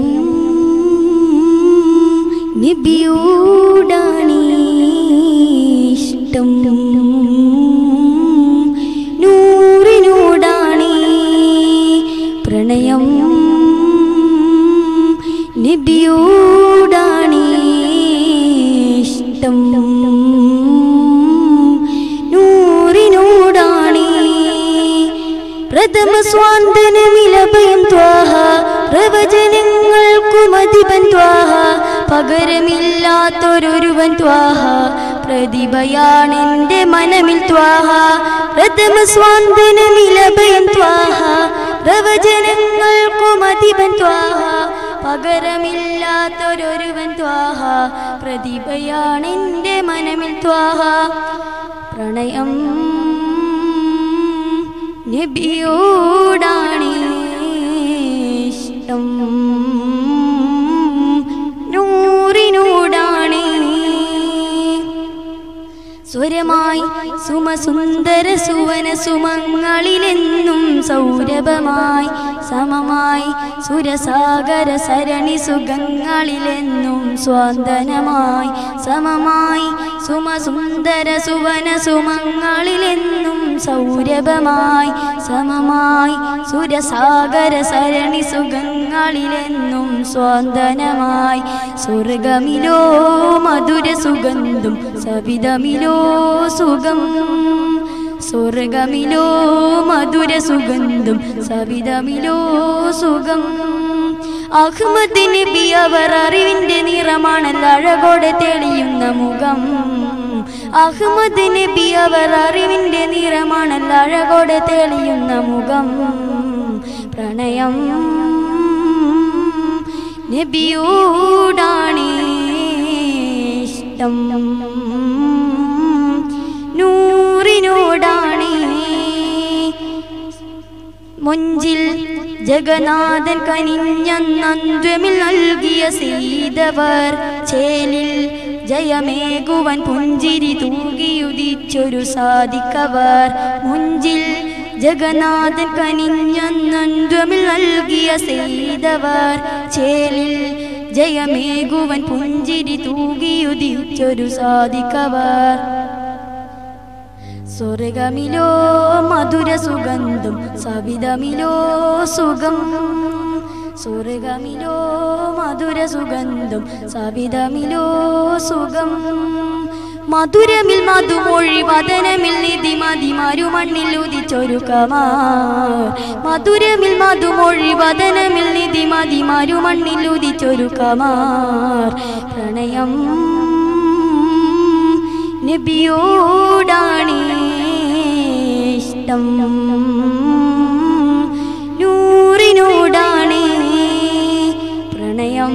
Speaker 9: നിബിയോടാണീഷ്ടം നൂറിനോടാണീ പ്രണയം നിബിയോടാണീഷ്ടം നൂറിനോടാണീ പ്രഥമ സ്വാന്തനമിലഭയം ത്വാഹ പ്രവചനങ്ങൾക്കുമതിപൻ ത്വാഹ പകരമില്ലാത്തൊരൊരുവൻ ത്വാഹ പ്രതിഭയാണെന്റെ മനമിൽ ത്വാഹ പ്രഥമ സ്വാന്തനമിലഭയം ത്വാഹ പ്രവചനങ്ങൾക്കുമതിപൻ ത്വാഹ പകരമില്ലാത്തൊരൊരുവൻ ത്വാഹ പ്രതിഭയാണെന്റെ മനമിൽ ത്വാഹ പ്രണയം നബിയോടാണീഷ്ടം നൂറിനോടാണീ സ്വരമായി സുമസുന്ദര സുവന സുമങ്ങളിലെന്നും സൗരഭമായി സമമായി സുരസാഗര സരണി സുഖങ്ങളിലെന്നും സ്വാന്തനമായി സമമായി സുമസുന്ദര സുവന സുമങ്ങളിലെന്നും സൗരഭമായി സമമായി സുരസാഗര സരണി സുഖങ്ങളിലെന്നും സ്വാന്തനമായി സ്വർഗമിലോ മധുര സുഗന്ധം സവിതമിലോ സുഖം സ്വർഗമിലോ മധുര സുഗന്ധം സവിതമിലോ സുഖം അഹ്മദ് നബി അവർ അറിവിന്റെ നിറമാണല്ല അഴകോടെ തെളിയുന്ന മുഖം അഹ്മദ് നബി അവർ അറിവിന്റെ നിറമാണല്ല അഴകോടെ തെളിയുന്ന മുഖം പ്രണയം നബിയോടാണീഷ്ടം നൂറിനോടാണീ മുഞ്ചിൽ ജഗന്നാഥൻ കനിഞ്ഞന്നന്ത്വമിൽ നൽകിയ സീതവർ ചേലിൽ ജയമേകുവൻ പുഞ്ചിരി തൂകിയുദിച്ചൊരു സാധിക്കവർ മുഞ്ചിൽ ജഗന്നാഥൻ കനിഞ്ഞന്നന്ത്വമിൽ നൽകിയ സീതവർ ചേലിൽ ജയമേകുവൻ പുഞ്ചിരി തൂകിയുദിച്ചൊരു സാധിക്കവർ സ്വർഗമിലോ മധുര സുഗന്ധം സവിതമിലോ സുഖം സ്വർഗമിലോ മധുര സുഗന്ധം സവിതമിലോ സുഖം മധുരമിൽ മധുമൊഴി വദനമിൽ നിധി മതിമാരു മണ്ണിൽ ഉദിച്ചൊരു കമാ മധുരമിൽ മധുമൊഴി വദനമിൽ നിധി മതിമാരു മണ്ണിൽ ഉദിച്ചൊരു കമാർ പ്രണയം നബിയോടാണ് ഇഷ്ടം നൂറിനോടാണ് പ്രണയം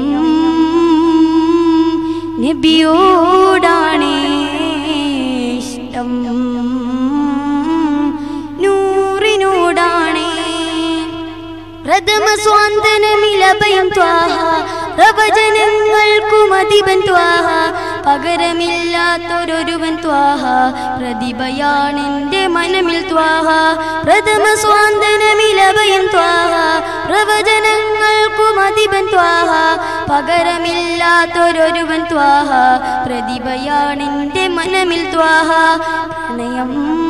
Speaker 9: നബിയോടാണ് ഇഷ്ടം നൂറിനോടാണ് പ്രഥമ സ്വാന്തനമിലഭയം ത്വാഹ പ്രവചനങ്ങൾക്കും അധിപൻ ത്വാഹ പകരമില്ലാത്തൊരൊരുവൻ ത്വാഹ പ്രതിഭയാണെന്റെ മനമിൽ ത്വാഹ പ്രഥമ സ്വാന്തനമിലഭയം ത്വാഹ പ്രവചനങ്ങൾക്കും അധിപൻ ത്വാഹ പകരമില്ലാത്തൊരൊരുവൻ ത്വാഹ പ്രതിഭയാണെന്റെ മനമിൽ ത്വാഹ പ്രണയം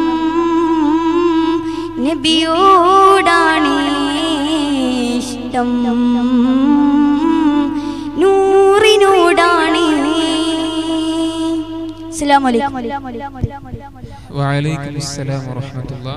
Speaker 9: നബിയോടാണ് ഇഷ്ടം നൂറിനോടാണ് അസ്സലാമു അലൈക്കും
Speaker 1: വഅലൈക്കും അസ്സലാം വറഹ്മത്തുള്ളാ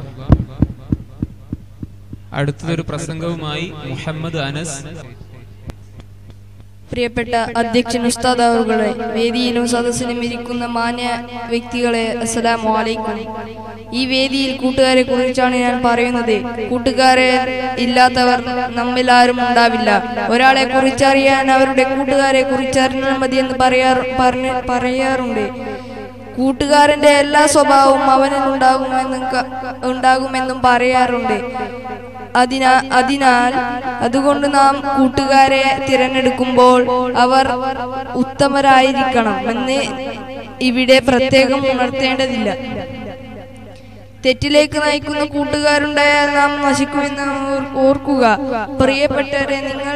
Speaker 1: അടുത്തതൊരു പ്രസംഗവുമായി മുഹമ്മദ് അനസ്
Speaker 10: പ്രിയപ്പെട്ട അധ്യക്ഷൻ ഉസ്താദ് അവറുകളെ വേദിയിലും സദസ്സിലും ഇരിക്കുന്ന മാന്യ വ്യക്തികളെ അസ്സലാമു അലൈക്കും ഈ വേദിയിൽ കൂട്ടുകാരെ കുറിച്ചാണ് ഞാൻ പറയുന്നത് കൂട്ടുകാരെ ഇല്ലാത്തവർ നമ്മിൽ ആരും ഉണ്ടാവില്ല ഒരാളെ കുറിച്ചറിയാൻ അവരുടെ കൂട്ടുകാരെ കുറിച്ചറിഞ്ഞാൽ മതി എന്ന് പറയാറ് പറഞ്ഞ് പറയാറുണ്ട് കൂട്ടുകാരന്റെ എല്ലാ സ്വഭാവവും അവനിൽ ഉണ്ടാകുമെന്നും ക- ഉണ്ടാകുമെന്നും പറയാറുണ്ട് അതിനാ അതിനാൽ അതുകൊണ്ട് നാം കൂട്ടുകാരെ തിരഞ്ഞെടുക്കുമ്പോൾ അവർ ഉത്തമരായിരിക്കണം എന്ന് ഇവിടെ പ്രത്യേകം ഉണർത്തേണ്ടതില്ല തെറ്റിലേക്ക് നയിക്കുന്ന കൂട്ടുകാരുണ്ടായാൽ നാം നശിക്കുമെന്ന് ഓർ- ഓർക്കുക പ്രിയപ്പെട്ടവരെ നിങ്ങൾ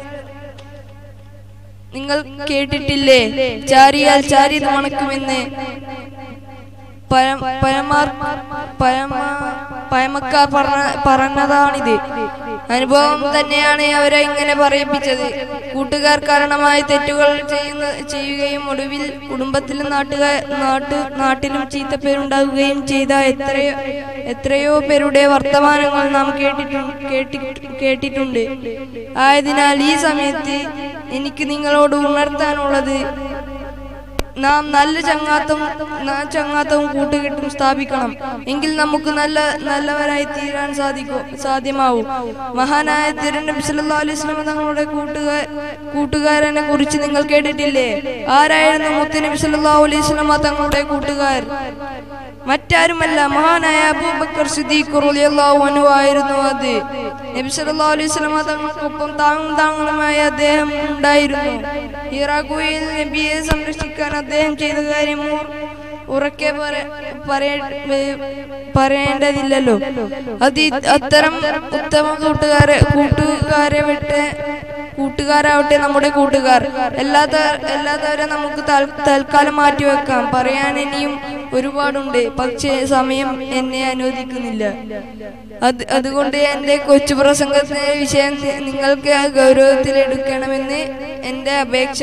Speaker 10: നിങ്ങൾ കേട്ടിട്ടില്ലേ ചാരിയാൽ ചാരി മണക്കുമെന്ന് പരം- പരമാർ പരമ പയമക്കാർ പറഞ്ഞ പറഞ്ഞതാണിത് അനുഭവം തന്നെയാണ് അവരെ ഇങ്ങനെ പറയിപ്പിച്ചത് കൂട്ടുകാർ കാരണമായി തെറ്റുകൾ ചെയ്യുന്ന ചെയ്യുകയും ഒടുവിൽ കുടുംബത്തിലും നാട്ടുകാർ നാട്ടു നാട്ടിലും ചീത്തപ്പേരുണ്ടാകുകയും ചെയ്ത എത്രയോ എത്രയോ പേരുടെ വർത്തമാനങ്ങൾ നാം കേട്ടിട്ടു കേട്ടി കേട്ടിട്ടുണ്ട് ആയതിനാൽ ഈ സമയത്ത് എനിക്ക് നിങ്ങളോട് ഉണർത്താനുള്ളത് നാം നല്ല ചങ്ങാത്തം ന- ചങ്ങാത്തവും കൂട്ടുകെട്ടും സ്ഥാപിക്കണം എങ്കിൽ നമുക്ക് നല്ല നല്ലവരായി തീരാൻ സാധിക്കും സാധ്യമാവും മഹാനായ തിരുനബി സല്ലല്ലാഹു അലൈഹി വസല്ലം തങ്ങളുടെ കൂട്ടുകാർ കൂട്ടുകാരനെ കുറിച്ച് നിങ്ങൾ കേട്ടിട്ടില്ലേ ആരായിരുന്നു മുത്തുനബി സല്ലല്ലാഹു അലൈഹി വസല്ലം തങ്ങളുടെ കൂട്ടുകാർ മറ്റാരുമല്ല മഹാനായ അബൂബക്കർ സിദ്ദീഖ് റളിയല്ലാഹു അൻഹു ആയിരുന്നു അത് നബി സല്ലല്ലാഹു അലൈഹി വസല്ലം തങ്ങൾക്കൊപ്പം താങ്ങും താങ്ങുമായി അദ്ദേഹം ഉണ്ടായിരുന്നു ഇറാഖുയിൽ നബിയെ സംരക്ഷിക്കാൻ അദ്ദേഹം ചെയ്ത കാര്യം ഊർ- ഉറക്കെ പറ- പറയ- ഏ- പറയേണ്ടതില്ലല്ലോ അത് ഇ- അത്തരം ഉത്തമ കൂട്ടുകാരെ കൂട്ടുകാരെ വിട്ട് കൂട്ടുകാരാവട്ടെ നമ്മുടെ കൂട്ടുകാർ എല്ലാത്ത എല്ലാത്തവരെ നമുക്ക് താൽ- തൽക്കാലം മാറ്റിവെക്കാം പറയാൻ ഇനിയും ഒരുപാടുണ്ട് പക്ഷേ സമയം എന്നെ അനുവദിക്കുന്നില്ല അത് അതുകൊണ്ട് എന്റെ കൊച്ചു പ്രസംഗത്തിന്റെ വിഷയം നി- നിങ്ങൾക്ക് ഗൗരവത്തിലെടുക്കണമെന്ന് എന്റെ അപേക്ഷ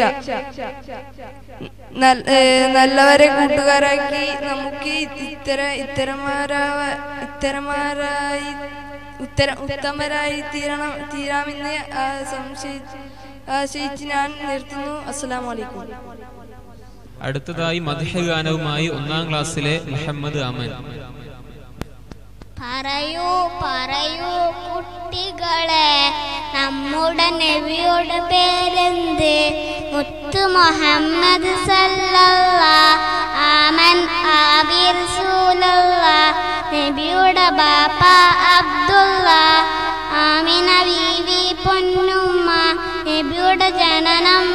Speaker 10: നൽ- ഏ, നല്ലവരെ കൂട്ടുകാരാക്കി നമുക്ക് ഇത്തര ഇത്തരമാരാവ ഇത്തരമാരായി ഉത്തര ഉത്തമരായി തീരണം തീരാമെന്ന് ആ, സംശയിച്ച് ആശയിച്ച് ഞാൻ നിർത്തുന്നു അസ്സലാമു അലൈക്കും
Speaker 1: അടുത്തതായി മദ്ഹ ഗാനവുമായി ഒന്നാം ക്ലാസ്സിലെ മുഹമ്മദ് അമൻ
Speaker 11: പറയൂ പറയൂ കുട്ടികളെ നമ്മുടെ നബിയുടെ പേരെന്ത് മുത്ത് മുഹമ്മദ് സല്ലല്ല ആമൻ ആബിർ സൂലല്ല നബിയുടെ ബാപ്പ അബ്ദുള്ള ആമിന ബീവി പൊന്നുമ്മ നബിയുടെ ജനനം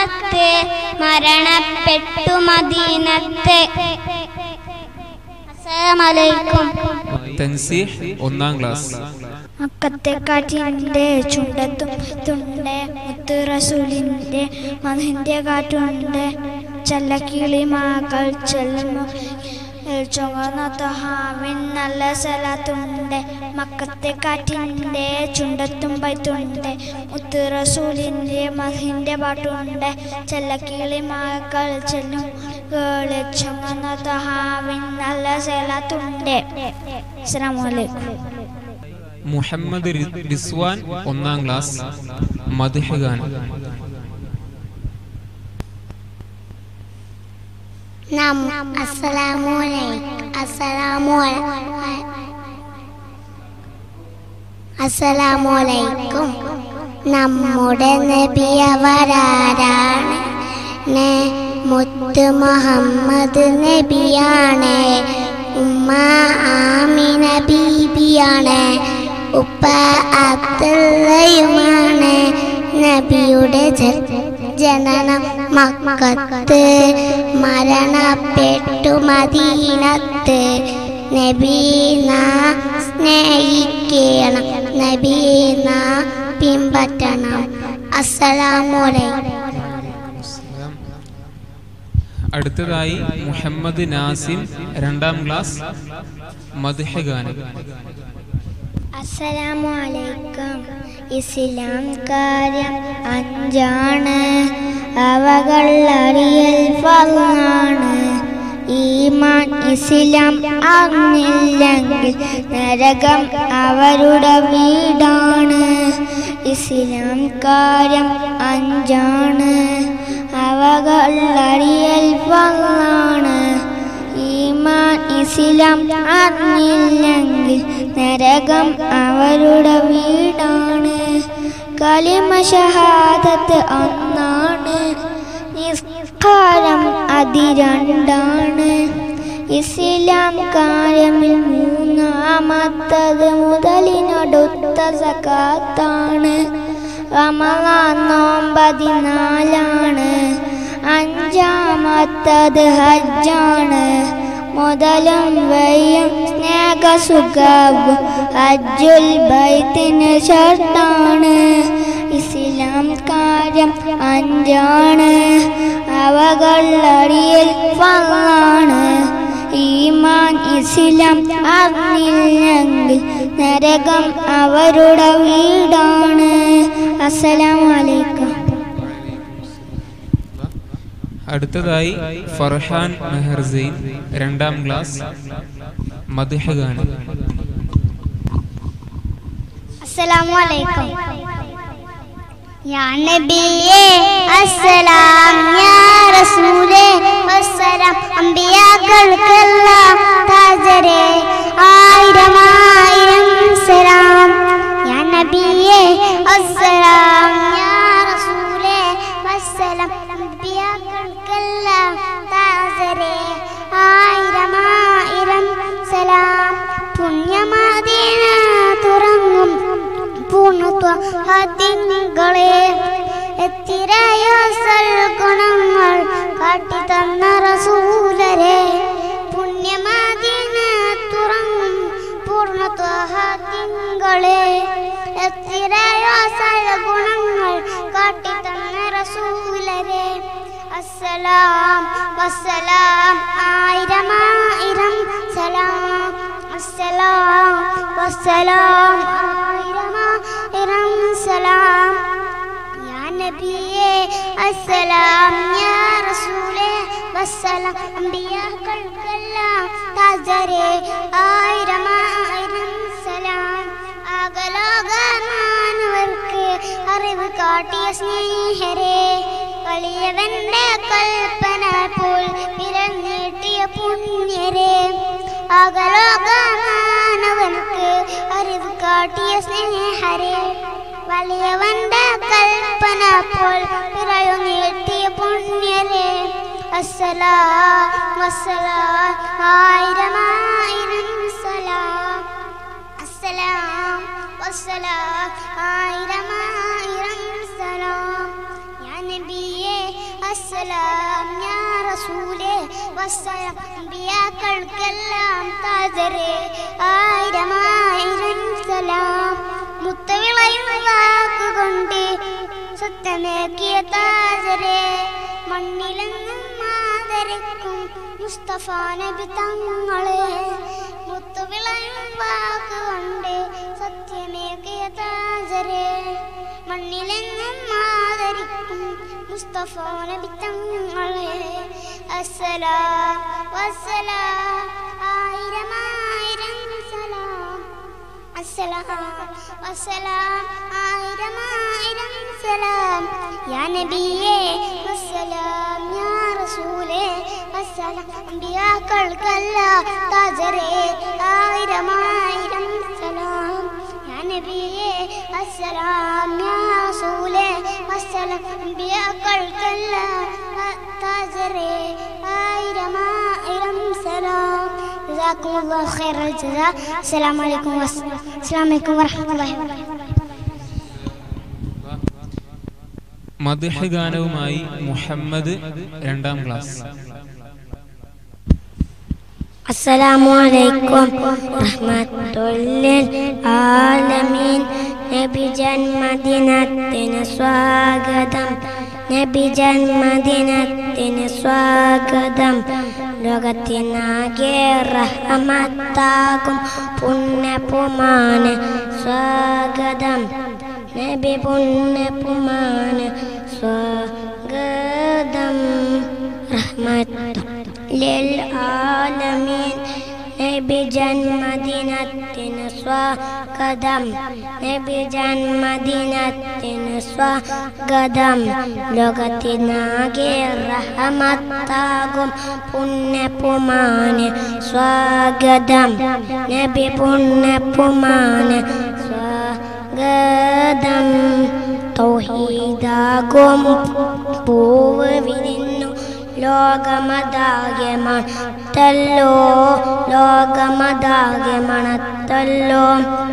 Speaker 11: മക്കത്ത് മരണപ്പെട്ടു മദീനത്ത് അസ്സലാമലൈക്കും
Speaker 1: തൻസീഹ് ഒന്നാം ക്ലാസ്
Speaker 12: മക്കത്തെ കാറ്റിൻ്റെ ചുണ്ടത്തും തുണ്ട് മുത്ത് റസൂലിൻ്റെ മതിൻ്റെ കാറ്റുണ്ട് ചല്ലക്കിളി മാകൾ ചെല്ലുന്നു ചുവന്ന തൊഹാവിൻ നല്ല സലാത്തുണ്ട് മക്കത്തെ കാറ്റിൻ്റെ ചുണ്ടത്തും പൈത്തുണ്ട് മുത്ത് റസൂലിൻ്റെ മതിൻ്റെ പാട്ടുണ്ട് ചല്ലക്കിളി മാകൾ ചെല്ലും ചുവന്ന തൊഹാവിൻ നല്ല സലാത്തുണ്ട് അസ്സാം വലൈക്കും
Speaker 1: മുഹമ്മദ് രി- റിസ്വാൻ ഒന്നാം ക്ലാസ് മദ്ഹ് ഗാനം
Speaker 11: നം അസ്സലാമു അലൈക്കും അസ്സലാമു അലൈ- അസ്സലാമു അലൈക്കും നമ്മുടെ നബിയവരാരാണ് നെ മുത്ത് മുഹമ്മദ് നബിയാണ് ഉമ്മ ആമിന ബീബിയാണ് ഉപ്പ അബ്ദുള്ളയുമാണ് നബിയുടെ ജ- ജനനം മക്കത്ത് മരണപ്പെട്ടു മദീനത്ത് നബീന സ്നേഹിക്കണം നബീന പിൻപറ്റണം അസ്സലാമലൈക്കും
Speaker 1: അടുത്തതായി മുഹമ്മദ് നാസിം രണ്ടാം ക്ലാസ് മദ്ഹ് ഗാനം
Speaker 12: അസ്സലാമു അലൈക്കും ഇസ്ലാം കാര്യം അഞ്ചാണ് അവകൾ അറിയൽ ഫലാണ് ഈമാൻ ഇസ്ലാം അറിഞ്ഞില്ലെങ്കിൽ നരകം അവരുടെ വീടാണ് ഇസ്ലാം കാര്യം അഞ്ചാണ് അവകൾ അറിയൽ ഫലാണ് ഈമാൻ ഇസ്ലാം അറിഞ്ഞില്ലെങ്കിൽ നരകം അവരുടെ വീടാണ് കലിമ ഷഹാദത്ത് ഒന്നാണ് നിസ്കാരം അതിരണ്ടാണ് ഇസ്ലാം കാര്യമിൽ മൂന്നാമത്തത് മുതലിനടുത്ത സക്കാത്താണ് റമളാൻ നോമ്പതിനാലാണ് അഞ്ചാമത്തത് ഹജ്ജാണ് മുതലും വയ്യും സ്നേഹസുഖവും ഹജ്ജുൽ ബൈത്തിന് ഷർത്താണ് ഇസ്ലാം കാര്യം അഞ്ചാണ് അവകൾ അറിയൽ ഫലാണ് ഈമാൻ ഇസ്ലാം അറിഞ്ഞില്ലെങ്കിൽ നരകം അവരുടെ വീടാണ് അസ്സലാമു അലൈക്കും
Speaker 1: അടുത്തതായി ഫർഹാൻ മെഹർസൈൻ രണ്ടാം ക്ലാസ് മദ്ഹ് ഗാനം
Speaker 11: അസ്സലാമു അലൈക്കും യാ നബിയേ അസ്സലാം യാ റസൂലേ വസ്സലാം അമ്പിയാക്കൾക്കെല്ലാം താജരേ ആയിരം ആയിരം സലാം യാ നബിയേ അസ്സലാം യാ റസൂലേ വസ്സലാം അമ്പിയാക്കൾക്കെല്ലാം താജരേ ആയിരം ആയിരം സലാം പുണ്യമദീന തുറങ്ങും പൂർണ്ണത്വങ്ങളെ എത്തിരയോ സൽഗുണങ്ങൾ കാട്ടിത്തന്ന റസൂലരെ പുണ്യമദീന തുറങ്ങും പൂർണ്ണത്വങ്ങളെ എത്തിരയോ സൽഗുണങ്ങൾ കാട്ടിത്തന്ന റസൂലരെ അസ്സലാം വസ്സലാം ആയിരം ആയിരം സലാം അസ്സലാം വസ്സലാം ആയിരം ആയിരം സലാം യാ നബിയേ അസ്സലാം യാ റസൂലേ വസ്സലാം അമ്പിയാക്കൾക്കെല്ലാം താജരേ ആയിരം ആയിരം സലാം ആകലോകമാനവർക്ക് അറിവ് കാട്ടിയ സ്നേഹരേ കളിയവന്റെ കൽപ്പന പോൽ പിറന്നീട്ടിയ പുണ്യരേ അകലോകമാനവർക്ക് അറിവ് കാട്ടിയ സ്നേഹരേ വലിയവന്റെ കൽപ്പന പോൽ പിറയു നീട്ടിയ പുണ്യരേ അസ്സലാം വസ്സലാം ആയിരം ആയിരം സലാം അസ്സലാം വസ്സലാം ആയിരം ആയിരം സലാം യാ നബിയേ അസ്സലാം യാ റസൂലേ വസ്സലാം അമ്പിയാക്കൾക്കെല്ലാം താജരെ ആയിരമായിരം സലാം മുത്തവിളയും വാക്കുകൊണ്ട് സത്യമേക്കിയ താജരെ മണ്ണിലെന്നും ആദരിക്കും മുസ്തഫ നബി തങ്ങളെ മുത്തുവിളയും വാക്കുകൊണ്ട് സത്യമേകിയ താജരെ മണ്ണിലെന്നും ആദരിക്കും മുസ്തഫ നബി തങ്ങളെ അസ്സലാം വസ്സലാം ആയിരം ആയിരം സലാം അസ്സലാം വസ്സലാം ആയിരം ആയിരം സലാം യാ നബിയേ വസ്സലാം യാ റസൂലേ വസ്സലാം അമ്പിയാക്കൾക്കല്ല താജരേ ആയിരം ആയിരം സലാം യാ നബിയേ വസ്സലാം യാ റസൂലേ വസ്സലാം അമ്പിയാക്കൾക്കല്ല താജരേ ആയിരം ആയിരം സലാം جزاكم الله خير الجزاء السلام عليكم السلام عليكم ورحمة الله وبركاته
Speaker 1: മദ്ഹ് ഗാനവുമായി മുഹമ്മദ് രണ്ടാം ക്ലാസ്
Speaker 12: السلام عليكم ورحمة للعالمين നബി ജന്മദിനത്തിന് സ്വാഗതം നബി ജന്മദിനത്തിന് സ്വാഗതം ലോകത്തിനാകെ റഹമത്താകും പുണ്യപുമാന് സ്വാഗതം നബി പുണ്യപുമാന് സ്വാഗതം റഹ്മത്ത് للعالمين നബി ജന്മദിനത്തിന് സ്വാഗതം നബി ജന്മദിനത്തിന് സ്വാഗതം ലോകത്തിനാകെ റഹമത്താകും പുണ്യപുമാന് സ്വാഗതം നബി പുണ്യപുമാന് സ്വാഗതം തൗഹീദാകും പൂവ് വിരിഞ്ഞു ലോകമതാകെ മണത്തല്ലോ ലോകമതാകെ മണത്തല്ലോ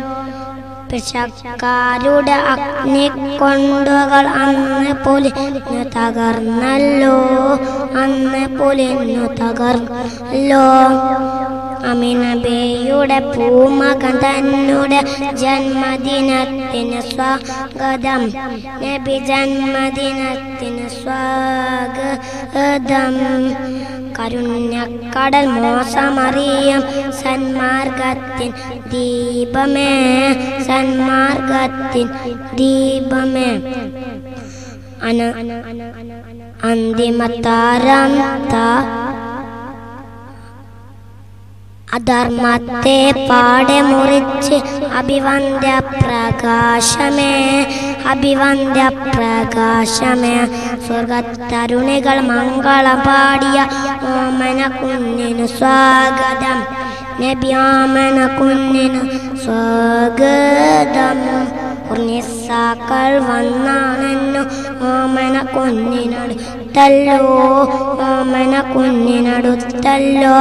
Speaker 12: പിശക്കാരുടെ അഗ്നിക്കൊണ്ടുകൾ അന്ന് പൊലിഞ്ഞു തകർന്നല്ലോ അന്ന് പൊലിഞ്ഞു തകർന്നല്ലോ അമിനബിയുടെ പൂമകൻ തന്നുടെ ജന്മദിനത്തിന് സ്വാഗതം നബി ജന്മദിനത്തിന് സ്വാഗതം കരുണ്യക്കടൽ മോശമറിയും സന്മാർഗത്തിൻ ദീപമേ സന്മാർഗത്തിൻ ദീപമേ അന അന്തിമതാരം താ അധർമ്മത്തെ പാടെ മുറിച്ച് അഭിവന്ദ്യ പ്രകാശമേ അഭിവന്ദ്യ പ്രകാശമേ സ്വർഗത്തരുണികൾ മംഗളം പാടിയ ഓമന കുഞ്ഞിനു സ്വാഗതം നബി ഓമന കുഞ്ഞിനു സ്വാഗതം ഉർനിസാക്കൾ വന്നാണെന്നു ഓമന കുഞ്ഞിനടുത്തല്ലോ ഓമന കുഞ്ഞിനടുത്തല്ലോ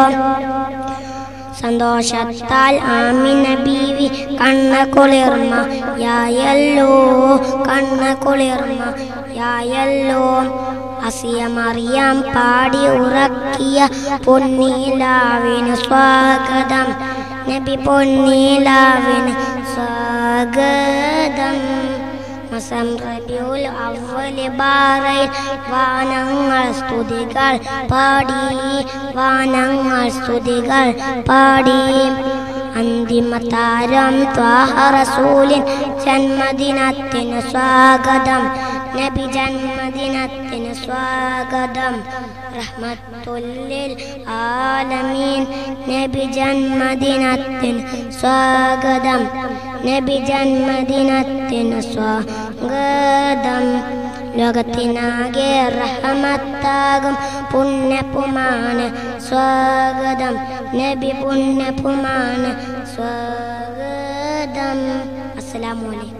Speaker 12: സന്തോഷത്താൽ ആമിന ബീവി കണ്ണ കുളിർമ യായല്ലോ കണ്ണ കുളിർമ യായല്ലോ അസിയമറിയാം പാടി ഉറക്കിയ പൊന്നീലാവിന് സ്വാഗതം നബി പൊന്നീലാവിന് സ്വാഗതം മസം റബിയുൽ അവ്വൽ ബാറയിൽ വാനങ്ങൾ സ്തുതികൾ പാടി വാനങ്ങൾ സ്തുതികൾ പാടി അന്തിമ താരം ത്വാഹ റസൂലിൻ ജന്മദിനത്തിന് സ്വാഗതം നബി ജന്മദിനത്തിന് സ്വാഗതം റഹ്മത്തുല്ലിൽ ആലമീൻ നബി ജന്മദിനത്തിന് സ്വാഗതം നബി ജന്മദിനത്തിന് സ്വാഗതം ലോകത്തിനാകെ റഹമത്താകും പുണ്യപുമാണ് സ്വാഗതം നബി പുണ്യപുമാണ് സ്വാഗതം അസ്സലാമു അലൈക്കും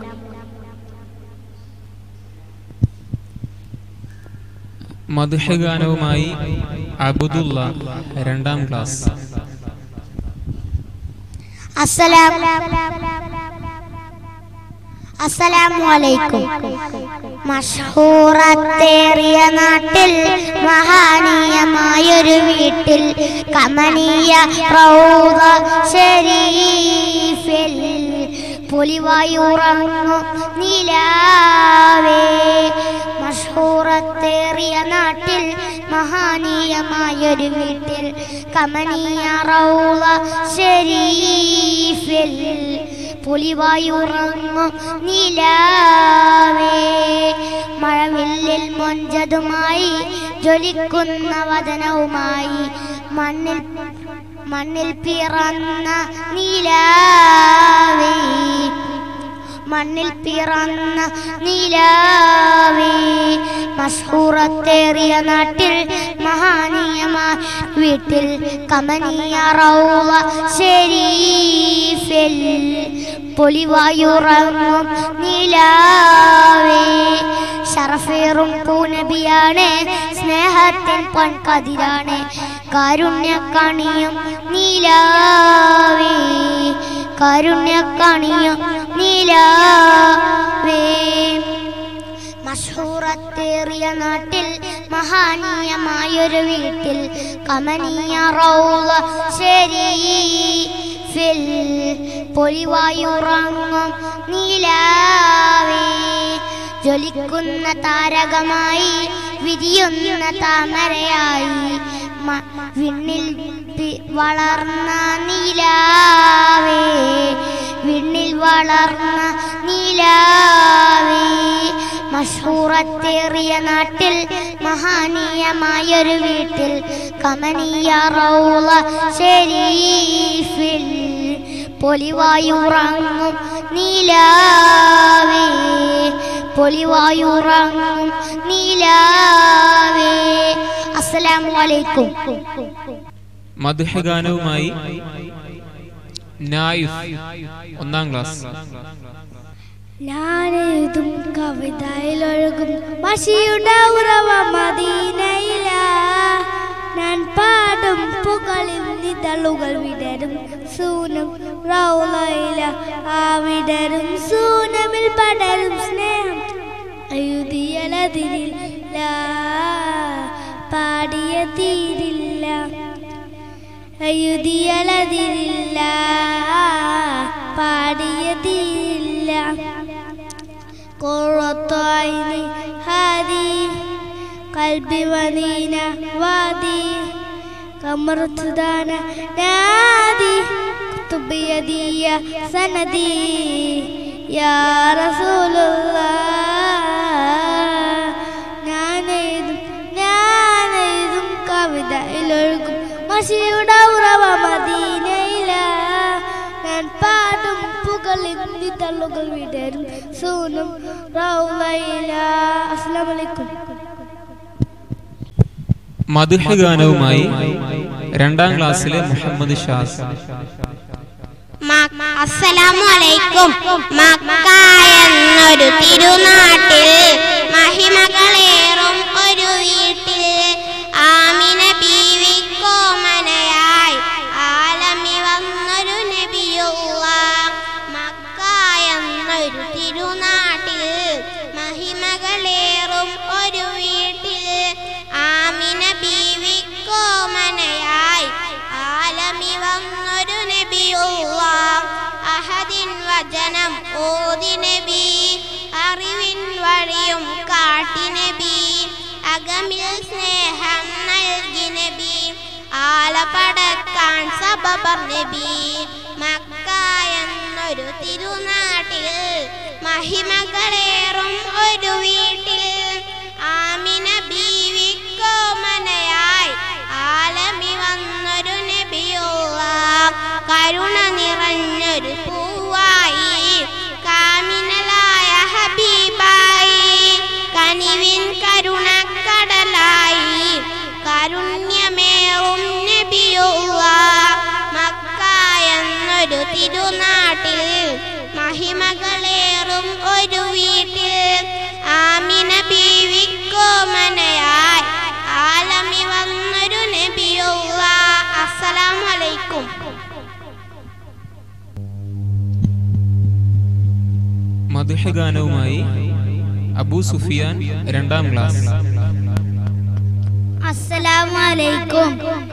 Speaker 1: മധുഹ ഗാനവുമായി അബുദുള്ള രണ്ടാം ക്ലാസ്
Speaker 11: അസ്സലാം അസ്സലാമു അലൈക്കും മഷൂറത്തേറിയ നാട്ടിൽ മഹാനീയമായൊരു വീട്ടിൽ കമനീയ റൗദ ശരീഫിൽ പുലിവായുറങ്ങു നിലാവേ മഷൂറത്തേറിയ നാട്ടിൽ മഹാനീയമായൊരു വീട്ടിൽ കമനീയ റൗള ശരീഫിൽ പുലിവായുറങ്ങും നിലാവേ മഴവില്ലിൽ മൊഞ്ചതുമായി ജ്വലിക്കുന്ന വദനവുമായി മണ്ണിൽ മണ്ണിൽ പിറന്ന നിലാവേ മണ്ണിൽ പിറന്ന നിലാവേ മഷൂറത്തേറിയ നാട്ടിൽ മഹാനീയമായ വീട്ടിൽ കമനീയ റൗള ശരീഫിൽ പൊലിവായുറങ്ങും നിലാവേ ഷറഫേറും പൂനബിയാണ് സ്നേഹത്തിൻ പൊൻകതിരാണ് കാരുണ്യക്കണിയും നീലാവേ കാരുണ്യക്കണിയും നീലാവേ മഷൂറത്തേറിയ നാട്ടിൽ മഹാനീയമായൊരു വീട്ടിൽ കമനീയ റൗള ശരീഫിൽ പൊലിവായുറങ്ങും നീലാവേ ജ്വലിക്കുന്ന താരകമായി വിരിയുന്ന താമരയായി മ- വിണ്ണിൽ പി- വളർന്ന നീലാവേ വിണ്ണിൽ വളർന്ന നീലാവേ മഷൂറത്തേറിയ നാട്ടിൽ മഹാനീയമായൊരു വീട്ടിൽ കമനീയ റൗള ശരീഫിൽ പൊലിവായുറങ്ങും നീലാവേ പൊലിവായുറങ്ങും നീലാവേ അസ്സലാമു അലൈക്കും
Speaker 1: മധുഹഗാനവുമായി നായുഫ് ഒന്നാം ക്ലാസ്
Speaker 9: ഞാനെഴുതും കവിതയിലൊഴുകും മഷിയുടെ ഉറവ മദീനയില ഞാൻ പാടും പുകളിൽ നിതളുകൾ വിടരും സൂനം റൗലയില ആ വിടരും സൂനമിൽ പടരും സ്നേഹം എഴുതിയലതിരില്ല പാടിയ തീരില്ല എഴുതിയലതിരില്ല പാടിയ തീരില്ല قرة عيني هذه قلبي ونينا وادي كمرت دانا نادي كتب يدي يا سندي يا رسول الله ഞാനെഴുതും ഞാനെഴുതും കവിതയിലൊഴുകും മഷിയുടെ ഉറവ മദീനയില ഞാൻ പാടും പുകളിൽ തള്ളുകൾ വിടരും സൂനും റൗലയില അസ്സലാമു അലൈക്കും
Speaker 1: മധുഹഗാനവുമായി രണ്ടാം ക്ലാസ്സിലെ മുഹമ്മദ് ഷാസ്
Speaker 13: അസ്സലാമു അലൈക്കും മക്ക എന്നൊരു തിരുനാട്ടിൽ മഹിമകളേറും ഒരു വീട്ടിൽ ആമിന ബീവിക്കോമനയായി ആലമി വന്നൊരു നബിയുള്ള മക്ക എന്നൊരു തിരുനാട്ടിൽ മഹിമകളേറും ഒരു വീട്ടിൽ ആമിന ബീവിക്കോമനയായി ആലമി വന്നൊരു നബിയുള്ള അഹദിൻ വചനം ഓതി നബി അറിവിൻ വഴിയും കാട്ടി നബി അകമിൽ സ്നേഹം നൽകി നബി ആലപടക്കാൻ സബബർ നബി മക്ക എന്നൊരു തിരുനാട്ടിൽ മഹിമകളേറും ഒരു വീട്ടിൽ ആമിന ബീവിക്കോമനയായി ആലമി വന്നൊരു നബിയുള്ള കരുണ നിറഞ്ഞൊരു പൂവായി കാമിനലായ ഹബീബായി കനിവിൻ കരുണക്കടലായി കാരുണ്യമേറും നബിയുള്ള മക്ക എന്നൊരു തിരുനാട്ടിൽ മഹിമകളേറും ഒരു വീട്ടിൽ ആമിന ബീവിക്കോമനയായി ആലമി വന്നൊരു നബിയുള്ള അസ്സലാമു അലൈക്കും
Speaker 1: മധുഹഗാനവുമായി അബൂ സുഫിയാൻ രണ്ടാം ക്ലാസ്
Speaker 9: അസ്സലാമലൈക്കും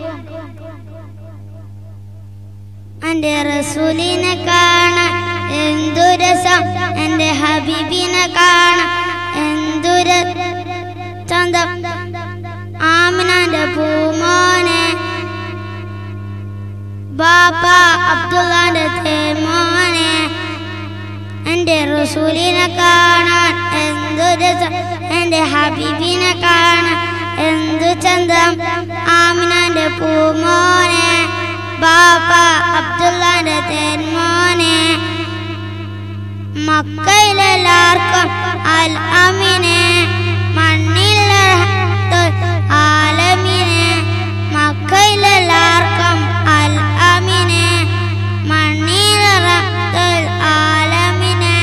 Speaker 9: എൻ്റെ റസൂലിനെ കാണാൻ എന്തു രസം എൻ്റെ ഹബീബിനെ കാണാൻ എന്തു ര- ചന്തം ആമിനാന്റെ പൂമോനെ ബാപ്പ അബ്ദുള്ളാന്റെ തേമോനെ എൻ്റെ റസൂലിനെ കാണാൻ എന്തു രസം എൻ്റെ ഹബീബിനെ കാണാൻ എന്തു ചന്തം ആമിനാന്റെ പൂമോനെ ബാപ്പ അബ്ദുള്ളാന്റെ തേന്മോനെ മക്കയിലെല്ലാവർക്കും അൽ അമിനെ മണ്ണിൽ ആലമിനെ മക്കയിലെല്ലാവർക്കും അൽ അമിനെ മണ്ണിൽ ആലമിനെ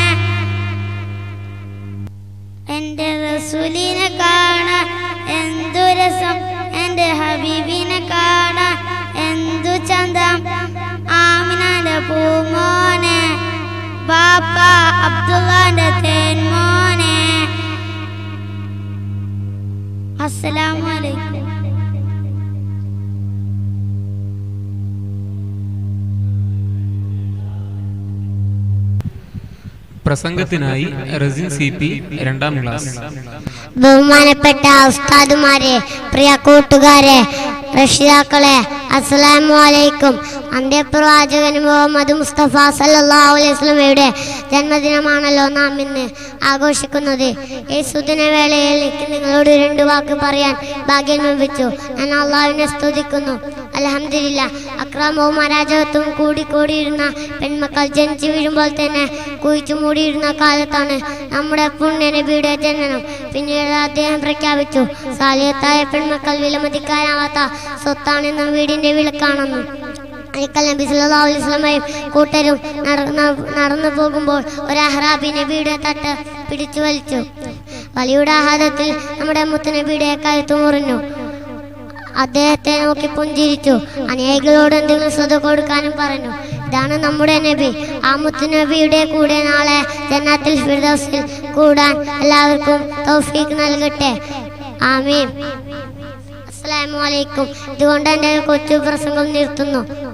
Speaker 9: എൻ്റെ റസൂലിനെ കാണാൻ എന്തു രസം എൻ്റെ ഹബീബിനെ കാണാൻ എന്തു ചന്തം ആമിനാന്റെ പൂമോനെ ബാപ്പ അബ്ദുള്ളാന്റെ തേൻമോനെ അസ്സലാമു അലൈക്കും
Speaker 1: പ്രസംഗത്തിനായി റസിൻ സി പി രണ്ടാം ക്ലാസ്
Speaker 11: ബഹുമാനപ്പെട്ട ഉസ്താദുമാരെ പ്രിയ കൂട്ടുകാരെ രക്ഷിതാക്കളെ അസ്സലാമു അലൈക്കും അന്ത്യപ്രവാചകൻ മുഹമ്മദ് മുസ്തഫ സല്ലല്ലാഹു അലൈഹി വസല്ലമയുടെ ജന്മദിനമാണല്ലോ നാം ഇന്ന് ആഘോഷിക്കുന്നത് ഈ സുദിന വേളയിൽ എനിക്ക് നിങ്ങളോട് രണ്ട് വാക്ക് പറയാൻ ഭാഗ്യം ലഭിച്ചു ഞാൻ അള്ളാഹുവിനെ സ്തുതിക്കുന്നു അലഹമില്ല അക്രമവും അരാജകത്വവും കൂടിക്കൂടിയിരുന്ന പെൺമക്കൾ ജനിച്ചു വീഴുമ്പോൾ തന്നെ കുഴിച്ചു മൂടിയിരുന്ന കാലത്താണ് നമ്മുടെ പുണ്യ നബിയുടെ ജനനം പിന്നീട് അദ്ദേഹം പ്രഖ്യാപിച്ചു സാലിയത്തായ പെൺമക്കൾ വിലമതിക്കാനാവാത്ത സ്വത്താണെന്നും വീടിന്റെ വിളക്കാണെന്നും ഒരിക്കൽ നബി സല്ലല്ലാഹു അലൈഹി വസല്ലമയും കൂട്ടരും നടന്നു നടന്നു പോകുമ്പോൾ ഒരു അഹ്റാബി നബിയുടെ തട്ട് പിടിച്ചു വലിച്ചു വലിയുടെ ആഹാരത്തിൽ നമ്മുടെ മുത്തുനബിയുടെ കഴുത്തു മുറിഞ്ഞു അദ്ദേഹത്തെ നോക്കി പുഞ്ചിരിച്ചു അനുയായികളോട് എന്തെങ്കിലും ശ്രദ്ധ കൊടുക്കാനും പറഞ്ഞു ഇതാണ് നമ്മുടെ നബി ആ മുത്തുനബിയുടെ കൂടെ നാളെ ജന്നാത്തിൽ ഫിർദൗസിൽ കൂടാൻ എല്ലാവർക്കും തൗഫീഖ് നൽകട്ടെ ആമീൻ അസ്സലാമു അലൈക്കും ഇതുകൊണ്ട് എൻ്റെ കൊച്ചു പ്രസംഗം നിർത്തുന്നു